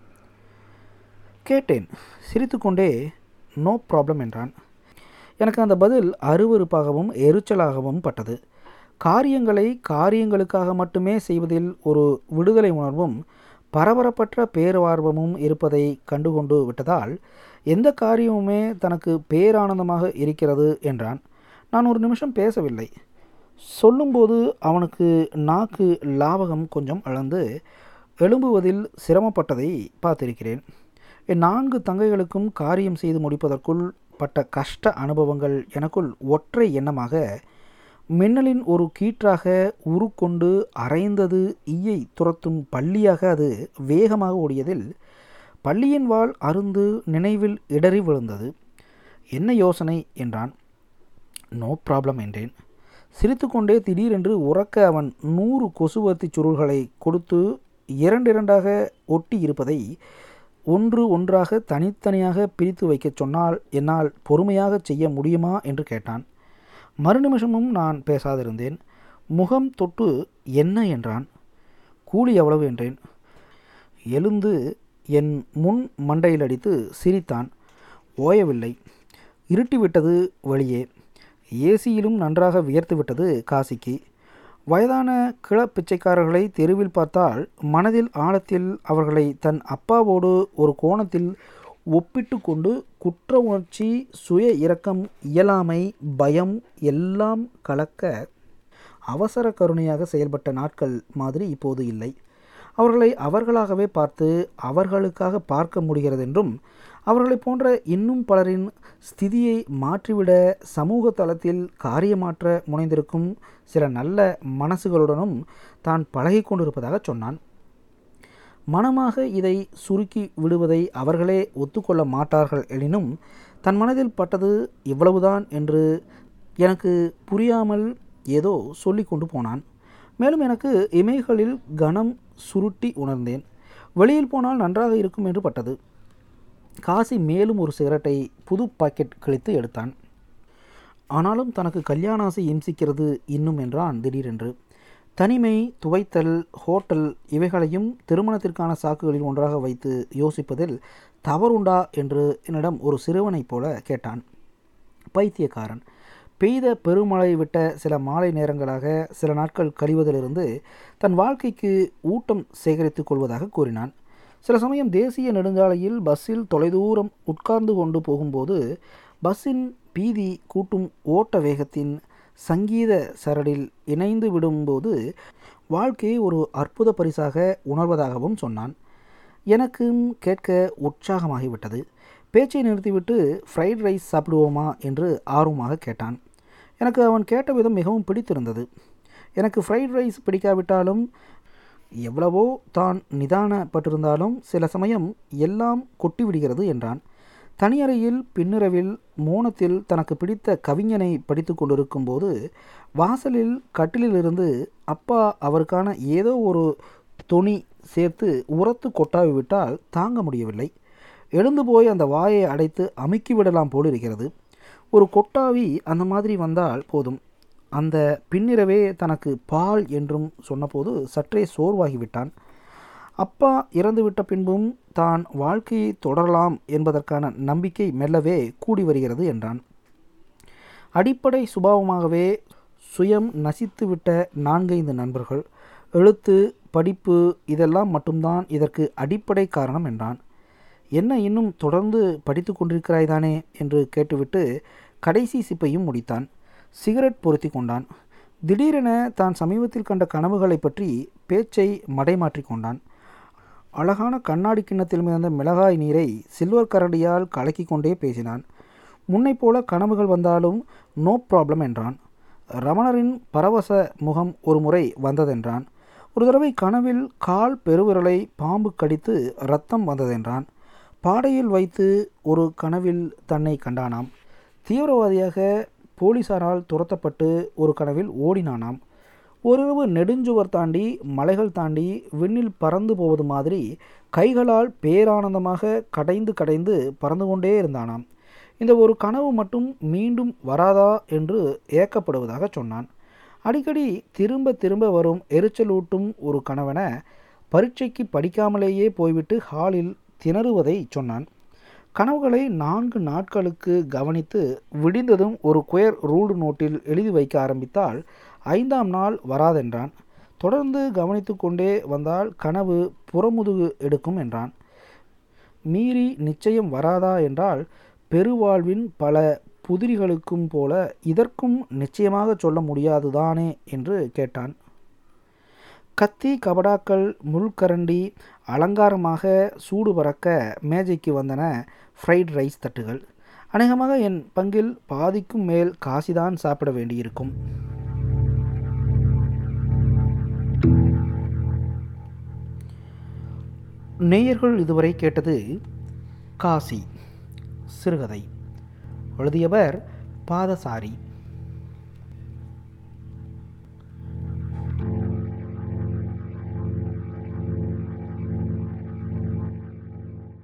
கேட்டேன் சிரித்துக்கொண்டே நோ ப்ராப்ளம் என்றான் எனக்கு அந்த பதில் அருவருப்பாகவும் எரிச்சலாகவும் பட்டது காரியங்களை காரியங்களுக்காக மட்டுமே செய்வதில் ஒரு விடுதலை உணர்வும் பரபரப்பற்ற பேரவார்வமும் இருப்பதை கண்டுகொண்டு விட்டதால் எந்த காரியமுமே தனக்கு பேரானந்தமாக இருக்கிறது என்றான் நான் ஒரு நிமிஷம் பேசவில்லை சொல்லும்போது அவனுக்கு நாக்கு லாவகம் கொஞ்சம் அளந்து எழும்புவதில் சிரமப்பட்டதை பார்த்திருக்கிறேன் என் நான்கு தங்கைகளுக்கும் காரியம் செய்து முடிப்பதற்குள் பட்ட கஷ்ட அனுபவங்கள் எனக்குள் ஒற்றை எண்ணமாக மின்னலின் ஒரு கீற்றாக உருக்கொண்டு அரைந்தது ஈயை துரத்தும் பள்ளியாக அது வேகமாக ஓடியதில் பள்ளியின் வாள் அருந்து நினைவில் இடறி விழுந்தது என்ன யோசனை என்றான் நோ ப்ராப்ளம் என்றேன் சிரித்துக்கொண்டே திடீரென்று உறக்க அவன் நூறு கொசுவர்த்தி சுருள்களை கொடுத்து இரண்டிரண்டாக ஒட்டி இருப்பதை ஒன்று ஒன்றாக தனித்தனியாக பிரித்து வைக்கச் சொன்னால் என்னால் பொறுமையாக செய்ய முடியுமா என்று கேட்டான் மறுநிமிஷமும் நான் பேசாதிருந்தேன் முகம் தொட்டு என்ன என்றான் கூலி எவ்வளவு என்றேன் எழுந்து என் முன் மண்டையில் அடித்து சிரித்தான் ஓயவில்லை இருட்டிவிட்டது வெளியே ஏசியிலும் நன்றாக வியர்த்து விட்டது காசிக்கு வயதான கிள பிச்சைக்காரர்களை தெருவில் பார்த்தால் மனதில் ஆழத்தில் அவர்களை தன் அப்பாவோடு ஒரு கோணத்தில் ஒப்பிட்டு கொண்டு குற்ற உணர்ச்சி சுய இரக்கம் இயலாமை பயம் எல்லாம் கலக்க அவசர கருணையாக செயல்பட்ட நாட்கள் மாதிரி இப்போது இல்லை அவர்களை அவர்களாகவே பார்த்து அவர்களுக்காக பார்க்க முடிகிறதென்றும் அவர்களை போன்ற இன்னும் பலரின் ஸ்திதியை மாற்றிவிட சமூக தளத்தில் காரியமாற்ற முனைந்திருக்கும் சில நல்ல மனசுகளுடனும் தான் பழகி கொண்டிருப்பதாக சொன்னான் மனமாக இதை சுருக்கி விடுவதை அவர்களே ஒத்துக்கொள்ள மாட்டார்கள் எனினும் தன் மனதில் பட்டது இவ்வளவுதான் என்று எனக்கு புரியாமல் ஏதோ சொல்லி கொண்டு போனான் மேலும் எனக்கு இமைகளில் கனம் சுருட்டி உணர்ந்தேன் வெளியில் போனால் நன்றாக இருக்கும் என்று பட்டது காசி மேலும் ஒரு சிகரெட்டை புது பாக்கெட் கிழித்து எடுத்தான் ஆனாலும் தனக்கு கல்யாணாசை இம்சிக்கிறது இன்னும் என்றான் திடீரென்று தனிமை துவைத்தல் ஹோட்டல் இவைகளையும் திருமணத்திற்கான சாக்குகளில் ஒன்றாக வைத்து யோசிப்பதில் தவறுண்டா என்று என்னிடம் ஒரு சிறுவனைப் போல கேட்டான் பைத்தியக்காரன் பெய்த பெருமழை விட்ட சில மாலை நேரங்களாக சில நாட்கள் கழிவதிலிருந்து தன் வாழ்க்கைக்கு ஊட்டம் சேகரித்துக் கொள்வதாக கூறினான் சில சமயம் தேசிய நெடுஞ்சாலையில் பஸ்ஸில் தொலைதூரம் உட்கார்ந்து கொண்டு போகும்போது பஸ்ஸின் பீதி கூட்டும் ஓட்ட வேகத்தின் சங்கீத சரடில் இணைந்து விடும்போது வாழ்க்கையை ஒரு அற்புத பரிசாக உணர்வதாகவும் சொன்னான் எனக்கும் கேட்க உற்சாகமாகிவிட்டது பேச்சை நிறுத்திவிட்டு ஃப்ரைட் ரைஸ் சாப்பிடுவோமா என்று ஆர்வமாக கேட்டான் எனக்கு அவன் கேட்ட விதம் மிகவும் பிடித்திருந்தது எனக்கு ஃப்ரைட் ரைஸ் பிடிக்காவிட்டாலும் எவ்வளவோ தான் நிதானப்பட்டிருந்தாலும் சில சமயம் எல்லாம் கொட்டிவிடுகிறது என்றான் தனியறையில் பின்னிரவில் மோனத்தில் தனக்கு பிடித்த கவிஞனை படித்து கொண்டிருக்கும் போது வாசலில் கட்டிலிலிருந்து அப்பா அவருக்கான ஏதோ ஒரு துணி சேர்த்து உரத்து கொட்டாவி விட்டால் தாங்க முடியவில்லை எழுந்து போய் அந்த வாயை அடைத்து அமுக்கி விடலாம் போல் இருக்கிறது ஒரு கொட்டாவி அந்த மாதிரி வந்தால் போதும் அந்த பின்னிரவே தனக்கு பால் என்றும் சொன்னபோது சற்றே சோர்வாகிவிட்டான் அப்பா இறந்துவிட்ட பின்பும் தான் வாழ்க்கையை தொடரலாம் என்பதற்கான நம்பிக்கை மெல்லவே கூடி வருகிறது என்றான் அடிப்படை சுபாவமாகவே சுயம் நசித்துவிட்ட நான்கைந்து நண்பர்கள் எழுத்து படிப்பு இதெல்லாம் மட்டும்தான் இதற்கு அடிப்படை காரணம் என்றான் என்ன இன்னும் தொடர்ந்து படித்து கொண்டிருக்கிறாய் தானே என்று கேட்டுவிட்டு கடைசி சிப்பையும் முடித்தான் சிகரெட் பொருத்தி கொண்டான் திடீரென தான் சமீபத்தில் கண்ட கனவுகளை பற்றி பேச்சை மடைமாற்றி கொண்டான் அழகான கண்ணாடி கிண்ணத்தில் மிதந்த மிளகாய் நீரை சில்வர் கரண்டியால் கலக்கி கொண்டே பேசினான் முன்னைப் போல கனவுகள் வந்தாலும் நோ ப்ராப்ளம் என்றான் ரமணரின் பரவச முகம் ஒரு முறை வந்ததென்றான் ஒரு தடவை கனவில் கால் பெருவிரலை பாம்பு கடித்து ரத்தம் வந்ததென்றான் பாடையில் வைத்து ஒரு கனவில் தன்னை கண்டானாம் தீவிரவாதியாக போலீசாரால் துரத்தப்பட்டு ஒரு கனவில் ஓடினானாம் ஒரிரவு நெடுஞ்சுவர் தாண்டி மலைகள் தாண்டி விண்ணில் பறந்து போவது மாதிரி கைகளால் பேரானந்தமாக கடைந்து கடைந்து பறந்து கொண்டே இருந்தானாம் இந்த ஒரு கனவு மட்டும் மீண்டும் வராதா என்று ஏக்கப்படுவதாக சொன்னான் அடிக்கடி திரும்ப திரும்ப வரும் எரிச்சலூட்டும் ஒரு கனவென பரீட்சைக்கு படிக்காமலேயே போய்விட்டு ஹாலில் திணறுவதை சொன்னான் கனவுகளை நான்கு நாட்களுக்கு கவனித்து விடிந்ததும் ஒரு குயர் ரூடு நோட்டில் எழுதி வைக்க ஆரம்பித்தால் ஐந்தாம் நாள் வராதென்றான் தொடர்ந்து கவனித்து கொண்டே வந்தால் கனவு புறமுதுகு எடுக்கும் என்றான் மீறி நிச்சயம் வராதா என்றால் பெருவாழ்வின் பல புதிரிகளுக்கும் போல இதற்கும் நிச்சயமாக சொல்ல முடியாதுதானே என்று கேட்டான் கத்தி கபடாக்கள் முள்கரண்டி அலங்காரமாக சூடு பறக்க மேஜைக்கு வந்தன ஃப்ரைட் ரைஸ் தட்டுகள் அநேகமாக என் பங்கில் பாதிக்கும் மேல் காசிதான் சாப்பிட வேண்டியிருக்கும் நேயர்கள் இதுவரை கேட்டது காசி சிறுகதை எழுதியவர் பாதசாரி